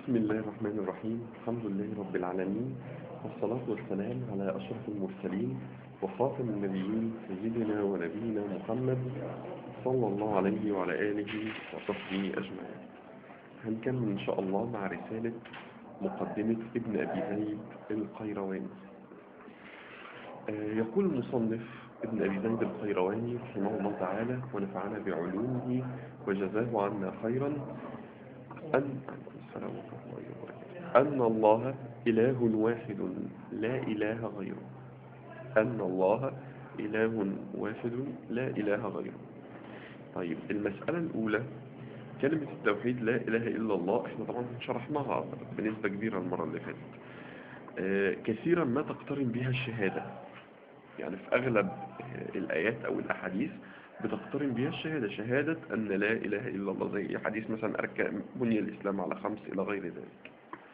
بسم الله الرحمن الرحيم الحمد لله رب العالمين والصلاة والسلام على أشرف المرسلين وخاتم النبيين سيدنا ونبينا محمد صلى الله عليه وعلى آله وصحبه أجمعين هنكمل إن شاء الله مع رسالة مقدمة ابن أبي زيد القيرواني آه، يقول المصنف ابن أبي زيد القيرواني رحمه الله تعالى ونفعنا بعلومه وجزاه عنا خيرا أن السلام ورحمة الله وبركاته. أن الله إله واحد لا إله غيره أن الله إله واحد لا إله غيره طيب المسألة الأولى كلمة التوحيد لا إله إلا الله احنا طبعا شرحناها بنسبة كبيرة المرة اللي فاتت آه، كثيرا ما تقترن بها الشهادة يعني في أغلب آه، الآيات أو الأحاديث بتقترن بها الشهادة شهادة أن لا إله إلا الله زي حديث مثلا أركان بني الإسلام على خمس إلى غير ذلك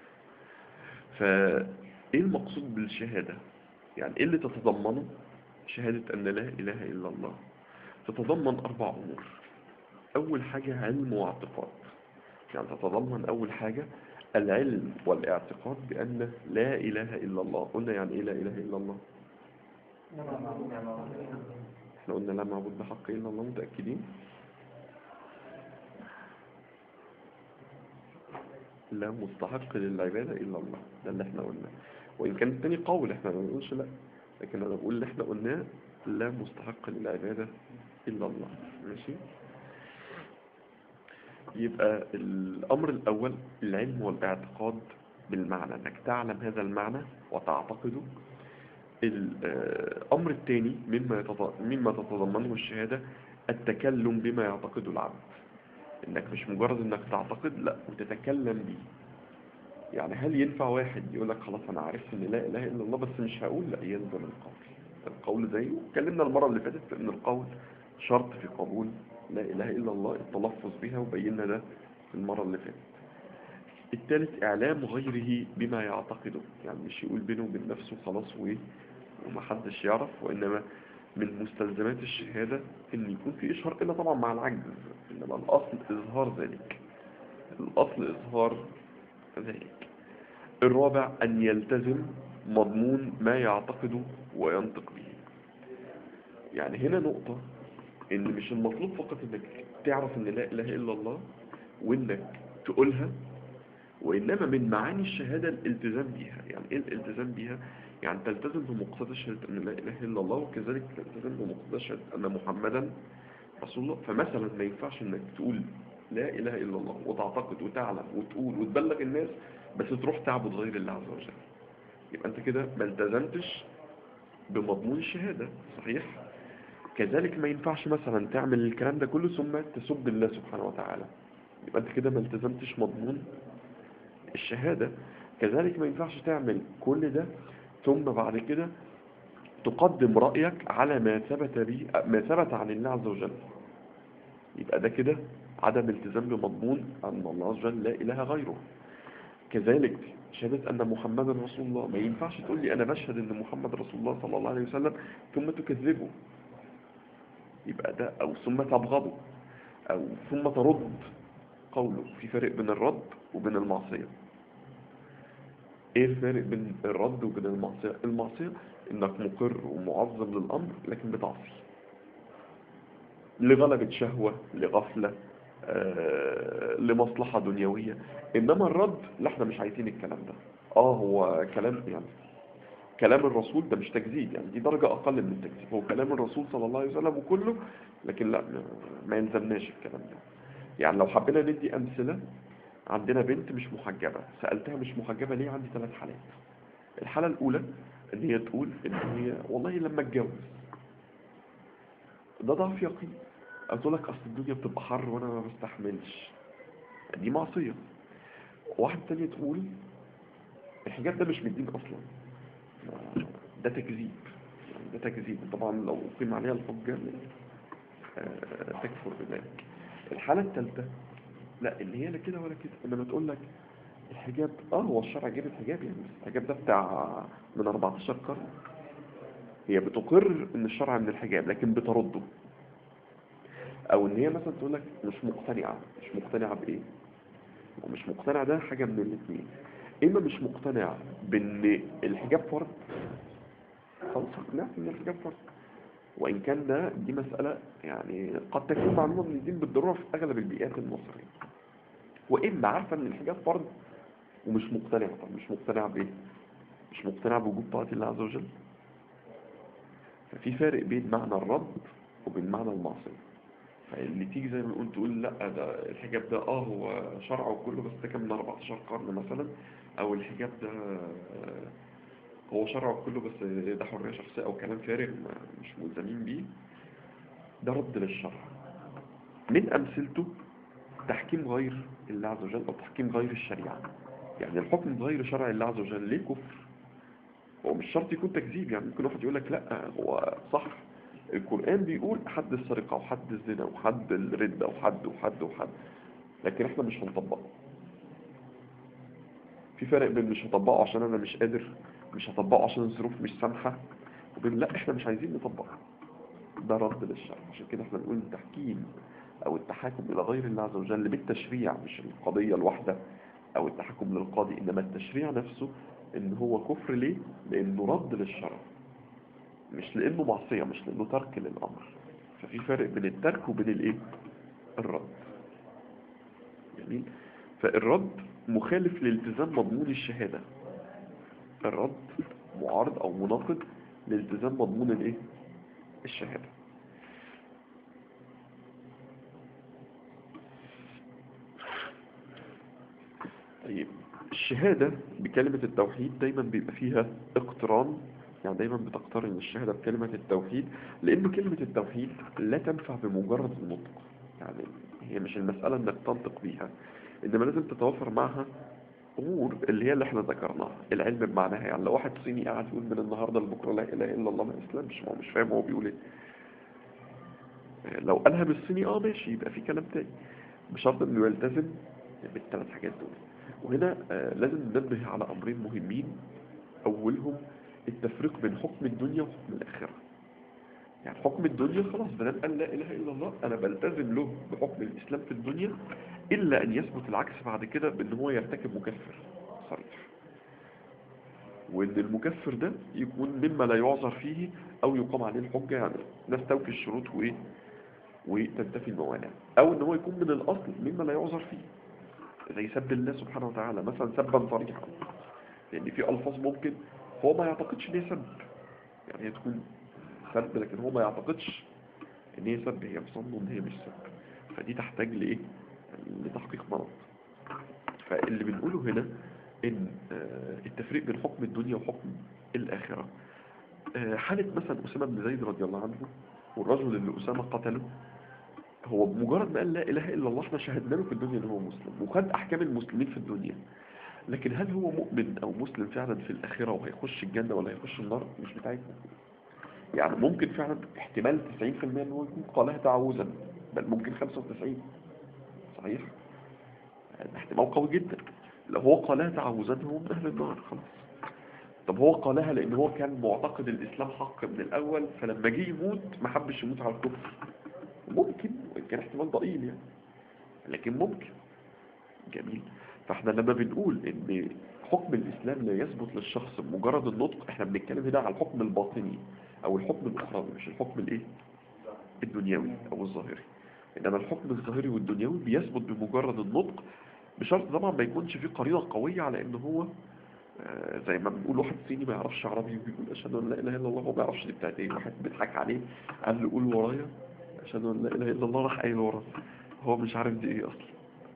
فإيه المقصود بالشهادة يعني إيه اللي تتضمنه شهادة أن لا إله إلا الله تتضمن أربع أمور أول حاجة علم واعتقاد يعني تتضمن أول حاجة العلم والاعتقاد بأن لا إله إلا الله قلنا يعني إيه لا إله إلا الله احنا قلنا لا معبود بحق إلا الله متأكدين لا مستحق للعبادة إلا الله ده اللي احنا قلناه وإن كان التاني قول احنا ما بنقولش لا لكن أنا بقول اللي احنا قلناه لا مستحق للعبادة إلا الله ماشي يبقى الأمر الأول العلم والاعتقاد بالمعنى أنك تعلم هذا المعنى وتعتقده الأمر الثاني مما يتط- مما تتضمنه الشهادة التكلم بما يعتقده العبد انك مش مجرد انك تعتقد لا وتتكلم بيه يعني هل ينفع واحد يقول لك خلاص انا عرفت ان لا اله الا الله بس مش هقول لا يلزم القول القول زيه اتكلمنا المره اللي فاتت ان القول شرط في قبول لا اله الا الله التلفظ بها وبينا ده في المره اللي فاتت الثالث اعلام غيره بما يعتقده يعني مش يقول بينه وبين نفسه خلاص وايه ومحدش يعرف وانما من مستلزمات الشهادة ان يكون في اشهار الا طبعا مع العجز انما الاصل اظهار ذلك الاصل اظهار ذلك الرابع ان يلتزم مضمون ما يعتقده وينطق به يعني هنا نقطة ان مش المطلوب فقط انك تعرف ان لا اله الا الله وانك تقولها وإنما من معاني الشهادة الالتزام بها يعني إيه الالتزام بها؟ يعني تلتزم بمقتضى شهادة أن لا إله إلا الله وكذلك تلتزم بمقتضى شهادة أن محمدا رسول الله فمثلا ما ينفعش إنك تقول لا إله إلا الله وتعتقد وتعلم وتقول وتبلغ الناس بس تروح تعبد غير الله عز وجل يبقى أنت كده ما التزمتش بمضمون الشهادة صحيح؟ كذلك ما ينفعش مثلا تعمل الكلام ده كله ثم تسب الله سبحانه وتعالى يبقى أنت كده ما التزمتش مضمون الشهادة كذلك ما ينفعش تعمل كل ده ثم بعد كده تقدم رأيك على ما ثبت به ما ثبت عن الله عز وجل يبقى ده كده عدم التزام بمضمون أن الله عز وجل لا إله غيره كذلك شهادة أن محمدا رسول الله ما ينفعش تقول لي أنا بشهد أن محمد رسول الله صلى الله عليه وسلم ثم تكذبه يبقى ده أو ثم تبغضه أو ثم ترد قوله في فرق بين الرد وبين المعصية ايه الفرق بين الرد وبين المعصية المعصية انك مقر ومعظم للامر لكن بتعصي لغلبة شهوة لغفلة آه، لمصلحة دنيوية انما الرد لا احنا مش عايزين الكلام ده اه هو كلام يعني كلام الرسول ده مش تكذيب يعني دي درجة اقل من التكذيب هو كلام الرسول صلى الله عليه وسلم وكله لكن لا ما- ما يلزمناش الكلام ده يعني لو حبينا ندي امثلة عندنا بنت مش محجبة سألتها مش محجبة ليه عندي ثلاث حالات الحالة الأولى إن هي تقول إن هي والله لما اتجوز ده ضعف يقين أو تقول لك أصل الدنيا بتبقى حر وأنا ما بستحملش دي معصية واحدة تانية تقول الحجاب ده مش من الدين أصلا ده تكذيب يعني ده تكذيب طبعا لو قيم عليها الحجة آه، تكفر بذلك الحالة الثالثة لا اللي هي لا كده ولا كده انما تقول لك الحجاب اه هو الشرع جاب الحجاب يعني بس الحجاب ده بتاع من 14 قرن هي بتقر ان الشرع من الحجاب لكن بترده او ان هي مثلا تقول لك مش مقتنعة مش مقتنعة بايه ومش مقتنع ده حاجة من الاثنين اما مش مقتنع بان الحجاب فرض خلاص اقنعت ان الحجاب فرض وان كان ده دي مسألة يعني قد تكون معلومة من الدين بالضرورة في اغلب البيئات المصرية واما عارفة ان الحجاب فرض ومش مقتنع طب مش مقتنع بايه مش مقتنع بوجود طاعة الله عز وجل ففي فارق بين معنى الرد وبين معنى المعصية فاللي تيجي زي ما نقول تقول لا ده الحجاب ده اه هو شرع وكله بس ده كان من 14 قرن مثلا او الحجاب ده آه، هو شرع وكله بس ده حرية شخصية او كلام فارغ ما- مش ملزمين بيه ده رد للشرع من امثلته تحكيم غير الله عز وجل او تحكيم غير الشريعة يعني الحكم غير شرع الله عز وجل ليه كفر هو مش شرط يكون تكذيب يعني ممكن واحد يقول لك لا هو صح القرآن بيقول حد السرقة وحد الزنا وحد الردة وحد وحد وحد لكن احنا مش هنطبقه في فرق بين مش هطبقه عشان انا مش قادر مش هطبقه عشان الظروف مش سامحة وبين لا احنا مش عايزين نطبقه ده رد للشرع عشان كده احنا بنقول التحكيم او التحاكم الى غير الله عز وجل بالتشريع مش القضية الواحدة او التحكم للقاضي انما التشريع نفسه ان هو كفر ليه لانه رد للشرع مش لانه معصية مش لانه ترك للامر ففي فرق بين الترك وبين الايه الرد جميل فالرد مخالف لالتزام مضمون الشهادة الرد معارض او مناقض لالتزام مضمون الايه الشهادة طيب الشهادة بكلمة التوحيد دايما بيبقى فيها اقتران يعني دايما بتقترن الشهادة بكلمة التوحيد لأن كلمة التوحيد لا تنفع بمجرد النطق يعني هي مش المسألة انك تنطق بيها انما لازم تتوفر معها امور اللي هي اللي احنا ذكرناها العلم بمعناها يعني لو واحد صيني قاعد يقول من النهارده لبكره لا اله الا الله ما يسلمش ما هو مش فاهم هو بيقول ايه لو قالها بالصيني اه ماشي يبقى في كلام تاني بشرط انه يلتزم بالثلاث حاجات دول وهنا آه لازم ننبه على امرين مهمين اولهم التفريق بين حكم الدنيا وحكم الاخره يعني حكم الدنيا خلاص بدل قال لا اله الا الله انا بلتزم له بحكم الاسلام في الدنيا الا ان يثبت العكس بعد كده بان هو يرتكب مكفر صريح وان المكفر ده يكون مما لا يعذر فيه او يقام عليه الحجه يعني نستوفي الشروط وايه وتنتفي الموانع او ان هو يكون من الاصل مما لا يعذر فيه زي سب الله سبحانه وتعالى مثلا سبا صريحا لان في الفاظ ممكن هو ما يعتقدش ان هي سب يعني هي تكون سب لكن هو ما يعتقدش ان هي سب هي بصنه ان هي مش سب فدي تحتاج لايه لتحقيق مرض فاللي بنقوله هنا ان آه، التفريق بين حكم الدنيا وحكم الاخره آه، حالة مثلا أسامة بن زيد رضي الله عنه والرجل اللي أسامة قتله هو بمجرد ما قال لا إله إلا الله احنا شهدنا له في الدنيا ان هو مسلم وخد أحكام المسلمين في الدنيا لكن هل هو مؤمن أو مسلم فعلا في الآخرة وهيخش الجنة ولا هيخش النار مش بتاعتنا يعني ممكن فعلا احتمال 90% ان هو يكون قالها تعوذا بل ممكن 95 صحيح يعني احتمال قوي جدا لو هو قالها تعوذا هو من أهل النار خلاص طب هو قالها لأن هو كان معتقد الإسلام حق من الأول فلما جه يموت ما حبش يموت على الكفر ممكن وإن كان احتمال ضئيل يعني لكن ممكن جميل فاحنا لما بنقول ان حكم الإسلام لا يثبت للشخص بمجرد النطق احنا بنتكلم هنا على الحكم الباطني أو الحكم الأخروي مش الحكم الإيه الدنيوي أو الظاهري إنما الحكم الظاهري والدنيوي بيثبت بمجرد النطق بشرط طبعا ما يكونش فيه قرينة قوية على إن هو آه، زي ما بنقول واحد صيني ما يعرفش عربي وبيقول أشهد أن لا إله إلا الله هو ما يعرفش دي بتاعت إيه واحد بيضحك عليه قال له قول ورايا أشهد أن لا إله إلا الله راح قايل وراه هو مش عارف دي إيه أصلا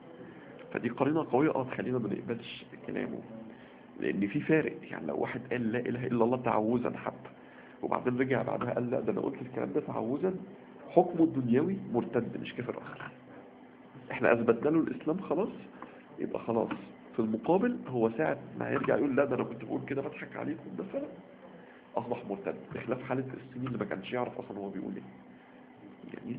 فدي قرينة قوية اه تخلينا ما نقبلش كلامه لأن في فارق يعني لو واحد قال لا إله إلا الله تعوذا حتى وبعدين رجع بعدها قال لا ده أنا قلت الكلام ده تعوذا حكمه الدنيوي مرتد مش كافر آخر احنا أثبتنا له الإسلام خلاص يبقى خلاص في المقابل هو ساعة ما يرجع يقول لا ده أنا كنت بقول كده بضحك عليكم مثلا أصبح مرتد بخلاف حالة السنين اللي ما كانش يعرف أصلا هو بيقول إيه جميل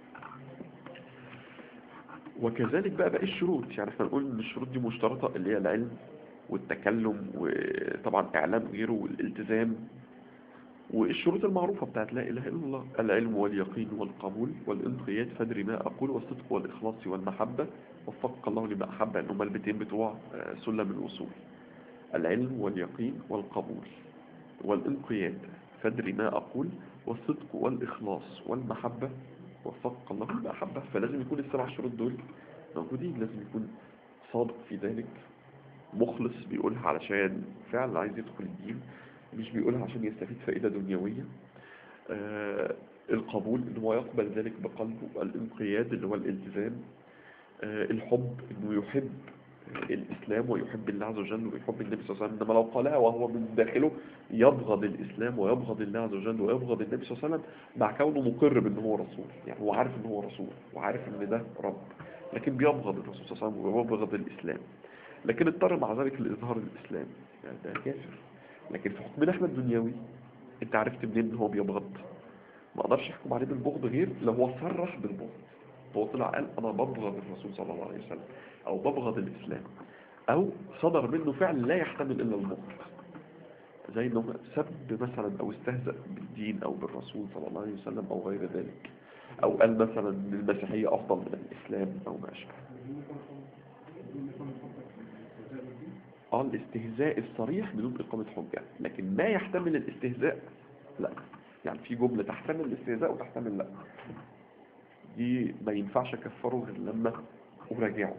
وكذلك بقى باقي الشروط يعني احنا نقول ان الشروط دي مشترطة اللي هي العلم والتكلم وطبعا اعلام غيره والالتزام والشروط المعروفة بتاعت لا إله إلا الله العلم واليقين والقبول والانقياد فادري ما أقول والصدق والإخلاص والمحبة وفقك الله لما أحب أنهم البيتين بتوع آه، سلم الوصول العلم واليقين والقبول والانقياد فادري ما أقول والصدق والإخلاص والمحبة وفقك الله لما أحبه فلازم يكون السبع شروط دول موجودين لازم يكون صادق في ذلك مخلص بيقولها علشان فعلا عايز يدخل الدين مش بيقولها عشان يستفيد فائدة دنيوية آه القبول ان هو يقبل ذلك بقلبه الانقياد اللي هو الالتزام آه الحب انه يحب الاسلام ويحب الله عز وجل ويحب النبي صلى الله عليه وسلم انما لو قالها وهو من داخله يبغض الاسلام ويبغض الله عز وجل ويبغض النبي صلى الله عليه وسلم مع كونه مقر بان هو رسول يعني هو عارف ان هو رسول وعارف ان ده رب لكن بيبغض الرسول صلى الله عليه وسلم ويبغض الاسلام لكن اضطر مع ذلك لإظهار الإسلام يعني ده كافر لكن في حكمنا احنا الدنيوي انت عرفت منين ان هو بيبغض ما اقدرش احكم عليه بالبغض غير لو هو صرح بالبغض هو طلع قال انا ببغض الرسول صلى الله عليه وسلم او ببغض الاسلام او صدر منه فعل لا يحتمل الا البغض زي انه سب مثلا او استهزأ بالدين او بالرسول صلى الله عليه وسلم او غير ذلك او قال مثلا ان المسيحية افضل من الاسلام او ما اشبه اه الاستهزاء الصريح بدون إقامة حجة لكن ما يحتمل الاستهزاء لا يعني في جملة تحتمل الاستهزاء وتحتمل لا دي ما ينفعش أكفره غير لما أراجعه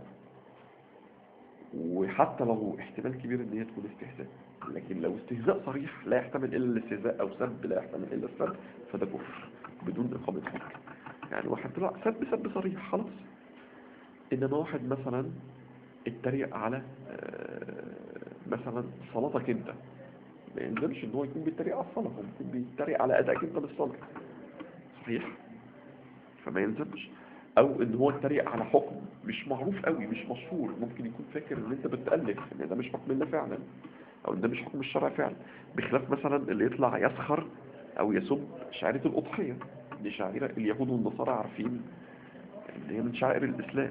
وحتى لو احتمال كبير ان هي تكون استهزاء لكن لو استهزاء صريح لا يحتمل الا الاستهزاء او سب لا يحتمل الا السب فده كفر بدون اقامه حجه يعني واحد طلع سب سب صريح خلاص انما واحد مثلا اتريق على آه، مثلا صلاتك انت ما يلزمش ان هو يكون بيتريق على الصلاه هو ممكن بيتريق على ادائك انت للصلاه صحيح فما يلزمش او ان هو اتريق على حكم مش معروف قوي مش مشهور ممكن يكون فاكر ان انت بتالف ان ده مش حكم الله فعلا او ان ده مش حكم الشرع فعلا بخلاف مثلا اللي يطلع يسخر او يسب شعيره الاضحيه دي شعيره اليهود والنصارى عارفين ان هي من شعائر الاسلام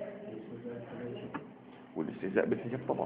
والاستهزاء بالحجاب طبعا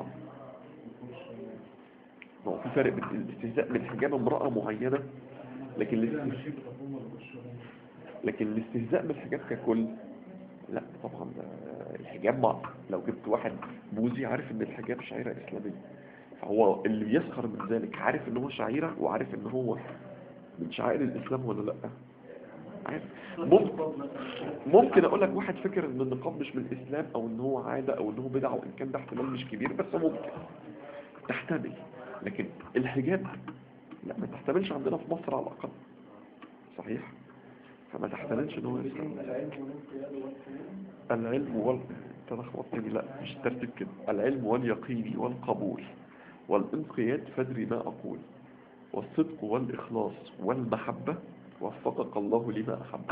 ما هو في فرق بين الاستهزاء من حجاب امرأة معينة لكن الاستهزاء لكن الاستهزاء بالحجاب ككل لا طبعا ده الحجاب مع لو جبت واحد بوذي عارف ان الحجاب شعيرة اسلامية فهو اللي بيسخر من ذلك عارف ان هو شعيرة وعارف ان هو من شعائر الاسلام ولا لا عارف ممكن ممكن اقول لك واحد فكر ان النقاب مش من الاسلام او ان هو عادة او ان هو بدعة وان كان ده احتمال مش كبير بس ممكن تحتمل لكن الحجاب لا ما تحتملش عندنا في مصر على الاقل صحيح فما تحتملش ان هو يسلم العلم وال تلخبطتني لا مش الترتيب كده العلم واليقين والقبول والانقياد فادري ما اقول والصدق والاخلاص والمحبة وفقك الله لما احب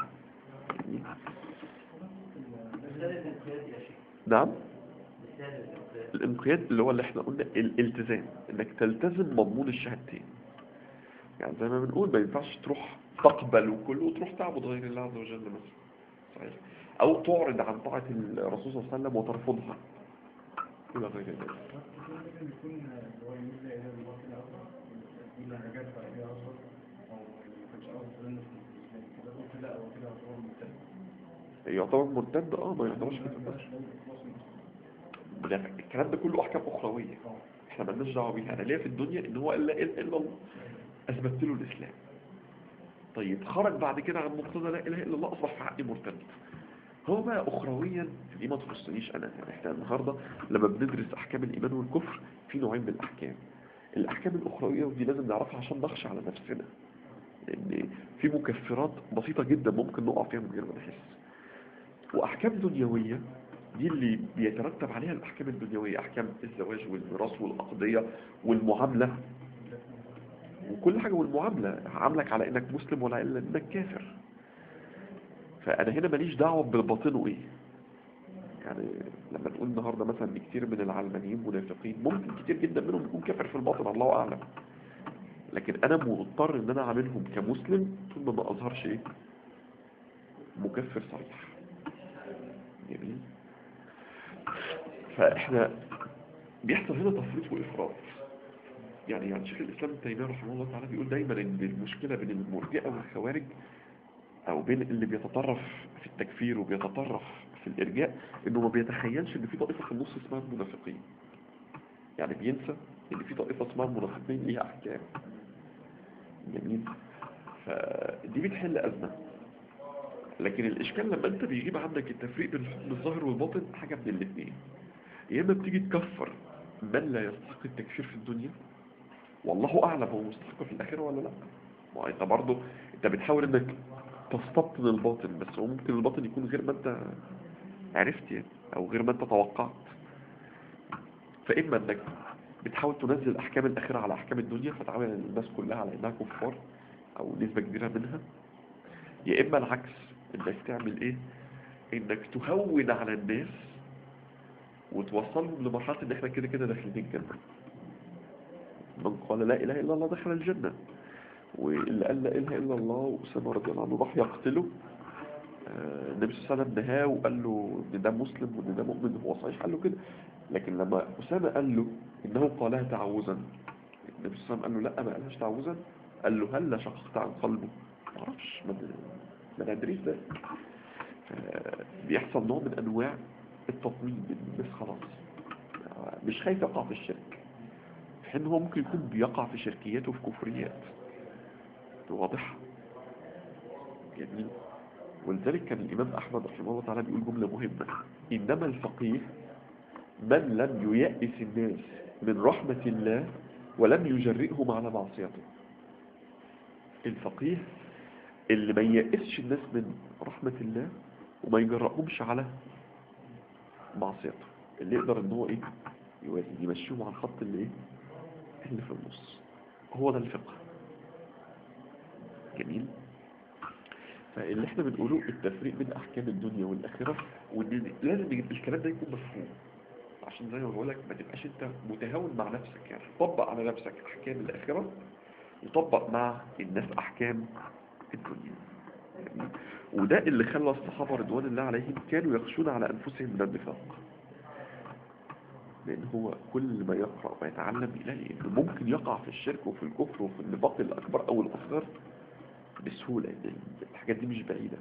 نعم الانقياد اللي هو اللي احنا قلنا الالتزام انك تلتزم مضمون الشهادتين يعني زي ما بنقول ما ينفعش تروح تقبل وكله وتروح تعبد غير الله عز وجل مثلا صحيح او تعرض عن طاعة الرسول صلى الله عليه وسلم وترفضها الى غير ذلك يعتبر مرتد اه ما يعتبرش مرتد ده الكلام ده كله احكام اخرويه احنا مالناش دعوه بيها انا ليا في الدنيا ان هو الا الا إلا الله اثبت له الاسلام طيب خرج بعد كده عن مقتضى لا اله الا الله اصبح في حقي مرتد هو بقى اخرويا دي ما تخصنيش انا يعني احنا النهارده لما بندرس احكام الايمان والكفر في نوعين من الاحكام الاحكام الاخرويه ودي لازم نعرفها عشان نخشى على نفسنا لان في مكفرات بسيطه جدا ممكن نقع فيها من غير ما نحس واحكام دنيويه دي اللي بيترتب عليها الأحكام الدنيوية أحكام الزواج والميراث والأقضية والمعاملة وكل حاجة والمعاملة عاملك على إنك مسلم ولا إلا إنك كافر فأنا هنا ماليش دعوة بالباطنه إيه يعني لما نقول النهاردة مثلا إن كتير من العلمانيين منافقين ممكن كتير جدا منهم يكون كافر في الباطن الله أعلم لكن أنا مضطر إن أنا أعاملهم كمسلم طول ما ما أظهرش إيه مكفر صريح جميل فاحنا بيحصل هنا تفريط وافراط يعني يعني شيخ الإسلام ابن تيمية رحمه الله تعالى بيقول دايما إن المشكلة بين المرجئة والخوارج أو بين اللي بيتطرف في التكفير وبيتطرف في الإرجاء إنه ما بيتخيلش إن في طائفة في النص اسمها المنافقين يعني بينسى إن في طائفة اسمها المنافقين ليها أحكام جميل فدي بتحل أزمة لكن الإشكال لما أنت بيجيب عندك التفريق بين الحكم الظاهر والباطن حاجة من الاثنين يا إما بتيجي تكفر من لا يستحق التكفير في الدنيا والله أعلم هو مستحق في الآخرة ولا لا ما هو أنت برضه أنت بتحاول إنك تستبطن الباطن بس هو ممكن الباطن يكون غير ما أنت عرفت يعني أو غير ما أنت توقعت فإما إنك بتحاول تنزل أحكام الآخرة على أحكام الدنيا فتعامل الناس كلها على إنها كفار أو نسبة كبيرة منها يا إما العكس إنك تعمل إيه إنك تهون على الناس وتوصلهم لمرحلة إن إحنا كده كده داخلين الجنة من قال لا إله إلا الله دخل الجنة واللي قال لا إله إلا الله وأسامة رضي الله عنه راح يقتله آه، النبي صلى الله عليه وسلم نهاه وقال له إن ده مسلم وإن ده مؤمن هو صحيح قال له كده لكن لما أسامة قال له إنه قالها تعوذا النبي صلى الله عليه وسلم قال له لا ما قالهاش تعوذا قال له هل شققت عن قلبه ما اعرفش ما ما ندريش ده بيحصل نوع من انواع التطمين الناس خلاص مش خايف يقع في الشرك في حين هو ممكن يكون بيقع في شركيات وفي كفريات واضح جميل ولذلك كان الإمام أحمد رحمه الله تعالى بيقول جملة مهمة إنما الفقيه من لم ييأس الناس من رحمة الله ولم يجرئهم على معصيته الفقيه اللي ما ييأسش الناس من رحمة الله وما يجرأهمش على معصيته اللي يقدر ان هو ايه يوازن يمشيهم على الخط اللي ايه اللي في النص هو ده الفقه جميل فاللي احنا بنقوله التفريق بين احكام الدنيا والاخره وان لازم الكلام ده يكون مفهوم عشان زي ما بقول لك ما تبقاش انت متهاون مع نفسك يعني طبق على نفسك احكام الاخره وطبق مع الناس احكام الدنيا يعني وده اللي خلى الصحابة رضوان الله عليهم كانوا يخشون على أنفسهم من النفاق لأن هو كل ما يقرأ ويتعلم يلاقي إنه ممكن يقع في الشرك وفي الكفر وفي النفاق الأكبر أو الأصغر بسهولة يعني الحاجات دي مش بعيدة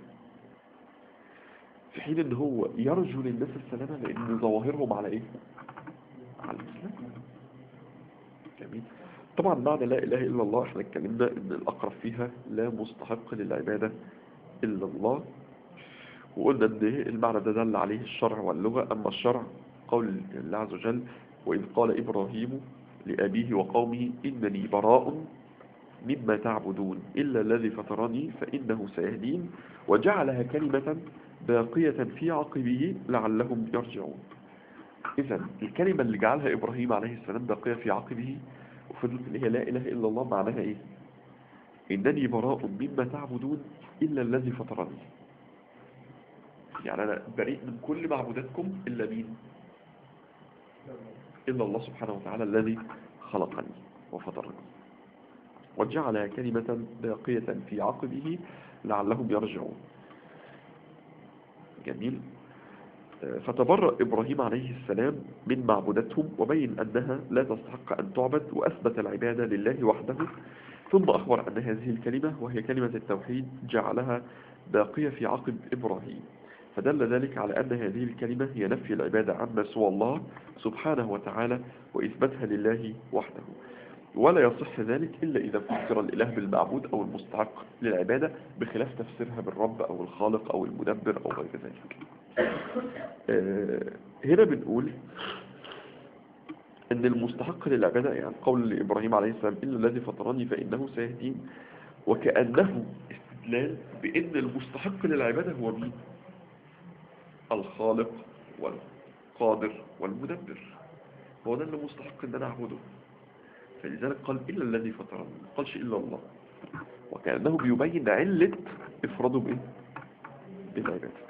في حين إن هو يرجو للناس السلامة لأن ظواهرهم على إيه؟ على الإسلام جميل طبعا معنى لا إله إلا الله احنا اتكلمنا ان الأقرب فيها لا مستحق للعبادة إلا الله وقلنا ان المعنى ده دل عليه الشرع واللغة أما الشرع قول الله عز وجل وإذ قال إبراهيم لأبيه وقومه إنني براء مما تعبدون إلا الذي فطرني فإنه سيهدين وجعلها كلمة باقية في عقبه لعلهم يرجعون إذا الكلمة اللي جعلها إبراهيم عليه السلام باقية في عقبه وفضلت اللي هي لا إله إلا الله معناها إيه إنني براء مما تعبدون إلا الذي فطرني يعني أنا بريء من كل معبوداتكم إلا مين إلا الله سبحانه وتعالى الذي خلقني وفطرني وجعل كلمة باقية في عقبه لعلهم يرجعون جميل فتبرأ إبراهيم عليه السلام من معبودتهم وبين أنها لا تستحق أن تعبد وأثبت العبادة لله وحده ثم أخبر أن هذه الكلمة وهي كلمة التوحيد جعلها باقية في عقب إبراهيم فدل ذلك على أن هذه الكلمة هي نفي العبادة عما سوى الله سبحانه وتعالى وإثباتها لله وحده ولا يصح ذلك إلا إذا فسر الإله بالمعبود أو المستحق للعبادة بخلاف تفسيرها بالرب أو الخالق أو المدبر أو غير ذلك آه، هنا بنقول أن المستحق للعبادة يعني قول إبراهيم عليه السلام إلا الذي فطرني فإنه سيهدين وكأنه استدلال بأن المستحق للعبادة هو مين الخالق والقادر والمدبر هو ده اللي مستحق أن أنا أعبده فلذلك قال إلا الذي فطرني ما قالش إلا الله وكأنه بيبين علة إفراده بإيه بالعبادة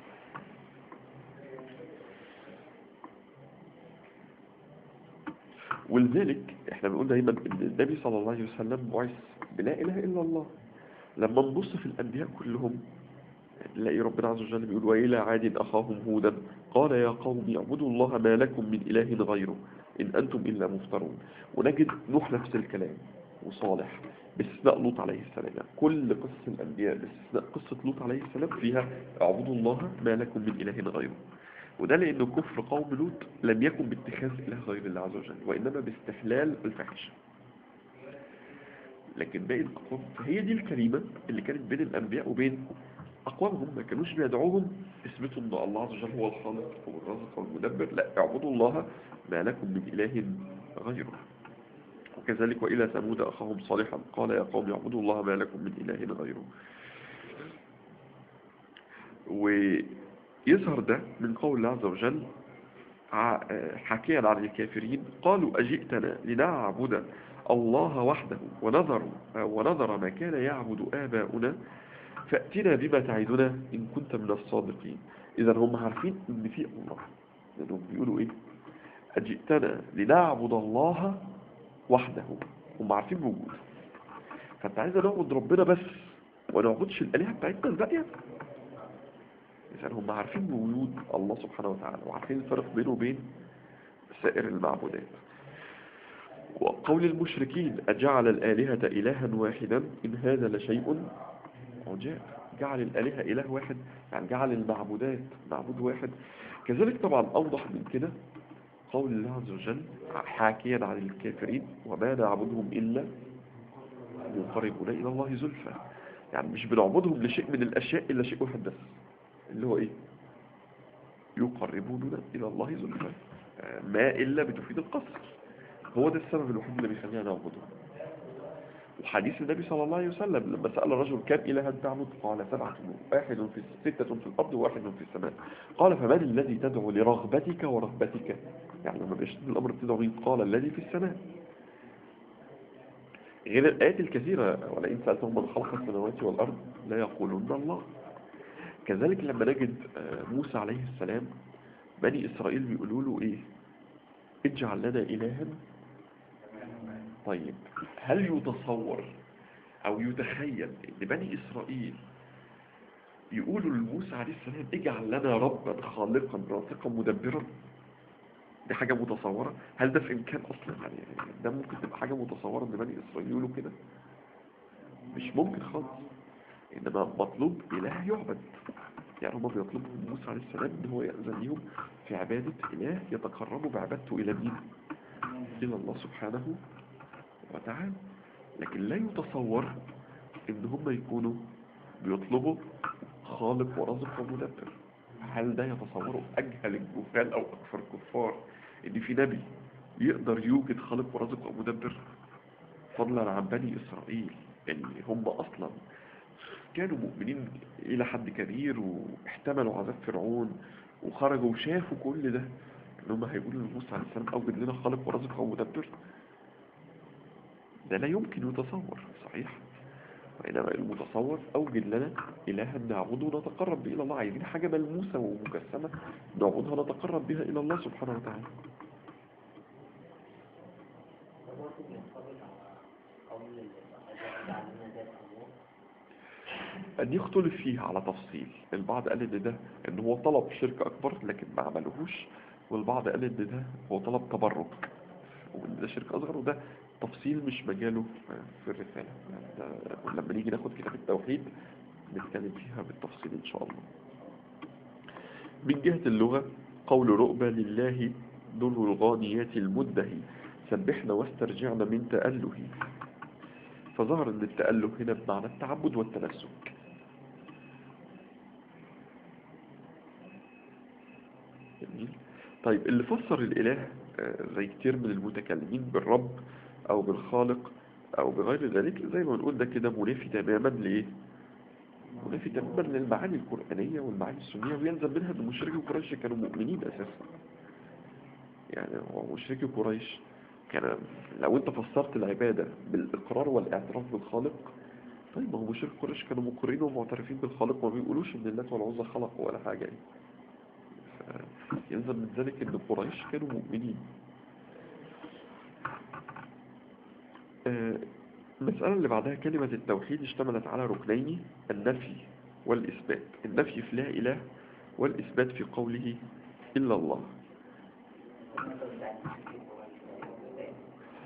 ولذلك احنا بنقول دايما ان النبي صلى الله عليه وسلم بعث بلا اله الا الله لما نبص في الانبياء كلهم نلاقي ربنا عز وجل بيقول والى عاد اخاهم هودا قال يا قوم اعبدوا الله ما لكم من اله غيره إن أنتم إلا مفترون ونجد نوح نفس الكلام وصالح باستثناء لوط عليه السلام يعني كل قصة الأنبياء باستثناء قصة لوط عليه السلام فيها اعبدوا الله ما لكم من إله غيره وده لأن كفر قوم لوط لم يكن باتخاذ إله غير الله عز وجل وإنما باستحلال الفاحشة لكن باقي الأقوام فهي دي الكلمة اللي كانت بين الأنبياء وبين أقوامهم ما كانوش بيدعوهم اثبتوا أن الله عز وجل هو الخالق والرازق والمدبر لا اعبدوا الله ما لكم من إله غيره وكذلك وإلى ثمود أخاهم صالحا قال يا قوم اعبدوا الله ما لكم من إله غيره ويظهر ده من قول الله عز وجل ع- حكيا عن الكافرين قالوا أجئتنا لنعبد الله وحده ونظر ونظر ما كان يعبد آباؤنا فأتنا بما تعدنا إن كنت من الصادقين إذا هم عارفين إن في الله لأنهم بيقولوا إيه أجئتنا لنعبد الله وحده هم عارفين بوجوده فأنت عايز نعبد ربنا بس وما نعبدش الآلهة بتاعتنا الباقية إذا هم عارفين بوجود الله سبحانه وتعالى وعارفين الفرق بينه وبين سائر المعبودات وقول المشركين أجعل الآلهة إلها واحدا إن هذا لشيء عجاب جعل الآلهة إله واحد يعني جعل المعبودات معبود واحد كذلك طبعا أوضح من كده قول الله عز وجل حاكيا عن الكافرين وما نعبدهم إلا يقربون إلى الله زلفى يعني مش بنعبدهم لشيء من الأشياء إلا شيء واحد بس اللي هو إيه يقربوننا إلى الله زلفى آه، ما إلا بتفيد القصر هو ده السبب الوحيد اللي بيخلينا نعبده وحديث النبي صلى الله عليه وسلم لما سأل الرجل كم إلها تعبد قال سبعة واحد في ستة في الأرض وواحد في السماء قال فمن الذي تدعو لرغبتك ورغبتك يعني لما بيشتد الأمر بتدعو مين قال الذي في السماء غير الآيات الكثيرة ولئن سألتهم من خلق السماوات والأرض لا يقولون الله كذلك لما نجد آه، موسى عليه السلام بني إسرائيل بيقولوا له إيه اجعل لنا إلها طيب هل يتصور أو يتخيل أن بني إسرائيل يقولوا لموسى عليه السلام اجعل لنا ربا خالقا رازقا مدبرا دي حاجة متصورة هل ده في إمكان أصلا يعني ده ممكن تبقى حاجة متصورة أن بني إسرائيل يقولوا كده مش ممكن خالص إنما مطلوب إله يعبد يعني هما بيطلبوا من موسى عليه السلام إن هو يأذن لهم في عبادة إله يتقربوا بعبادته إلى مين؟ إلى الله سبحانه وتعالى لكن لا يتصور إن هم يكونوا بيطلبوا خالق ورازق ومدبر هل ده يتصوره أجهل الجهال أو أكثر الكفار إن في نبي يقدر يوجد خالق ورازق ومدبر فضلا عن بني إسرائيل اللي هم أصلا كانوا مؤمنين إلى حد كبير واحتملوا عذاب فرعون وخرجوا وشافوا كل ده إن هم هيقولوا لموسى عليه السلام أوجد لنا خالق ورازق ومدبر ده لا يمكن يتصور صحيح وإنما المتصور أوجد لنا إلها نعبده ونتقرب به إلى الله عايزين حاجة ملموسة ومجسمة نعبدها نتقرب بها إلى الله سبحانه وتعالى أن يختلف فيها على تفصيل البعض قال إن ده إن هو طلب شرك أكبر لكن ما عملهوش والبعض قال إن ده هو طلب تبرك وإن ده شرك أصغر وده تفصيل مش مجاله في الرسالة يعني ده لما نيجي ناخد كتاب التوحيد نتكلم فيها بالتفصيل إن شاء الله من جهة اللغة قول رؤبة لله ذو الغانيات المدهي سبحنا واسترجعنا من تأله فظهر ان التأله هنا بمعنى التعبد والتنسك جميل طيب اللي فسر الإله آه، زي كتير من المتكلمين بالرب أو بالخالق أو بغير ذلك زي ما بنقول ده كده منافي تماما لإيه؟ منافي تماما للمعاني القرآنية والمعاني السنية ويلزم منها أن مشركي قريش كانوا مؤمنين أساسا يعني هو مشركي قريش كان لو أنت فسرت العبادة بالإقرار والاعتراف بالخالق طيب ما هو مشركي قريش كانوا مقرين ومعترفين بالخالق وما بيقولوش إن اللات والعزى خلقوا ولا حاجة يعني يلزم من ذلك ان قريش كانوا مؤمنين آه، المسألة اللي بعدها كلمة التوحيد اشتملت على ركنين النفي والإثبات النفي في لا إله والإثبات في قوله إلا الله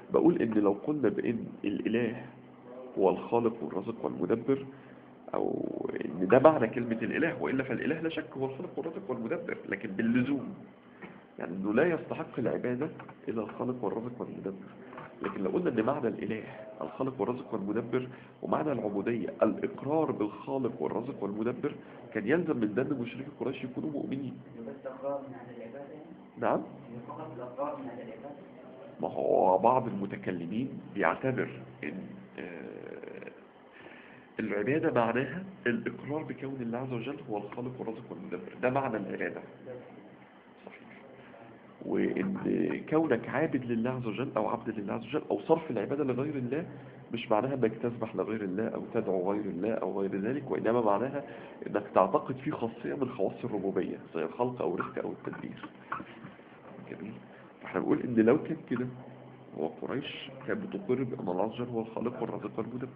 بقول ان لو قلنا بان الاله هو الخالق والرازق والمدبر او ان ده معنى كلمة الاله والا فالاله لا شك هو الخالق والرازق والمدبر لكن باللزوم يعني انه لا يستحق العبادة الا الخالق والرازق والمدبر لكن لو قلنا ان معنى الاله الخالق والرازق والمدبر ومعنى العبودية الاقرار بالخالق والرازق والمدبر كان يلزم من ده ان مشركي قريش يكونوا مؤمنين بس أقرار من هذا العبادة يعني نعم فقط الأقرار من هذا العبادة ما هو بعض المتكلمين بيعتبر ان آه، العبادة معناها الإقرار بكون الله عز وجل هو الخالق والرازق والمدبر ده معنى العبادة صحيح وإن كونك عابد لله عز وجل أو عبد لله عز وجل أو صرف العبادة لغير الله مش معناها أنك تسبح لغير الله أو تدعو غير الله أو غير ذلك وإنما معناها أنك تعتقد في خاصية من خواص الربوبية زي الخلق أو الرزق أو التدبير جميل فاحنا بنقول ان لو كان كده هو قريش كانت بتقر بان الله عز وجل هو الخالق والرازق والمدبر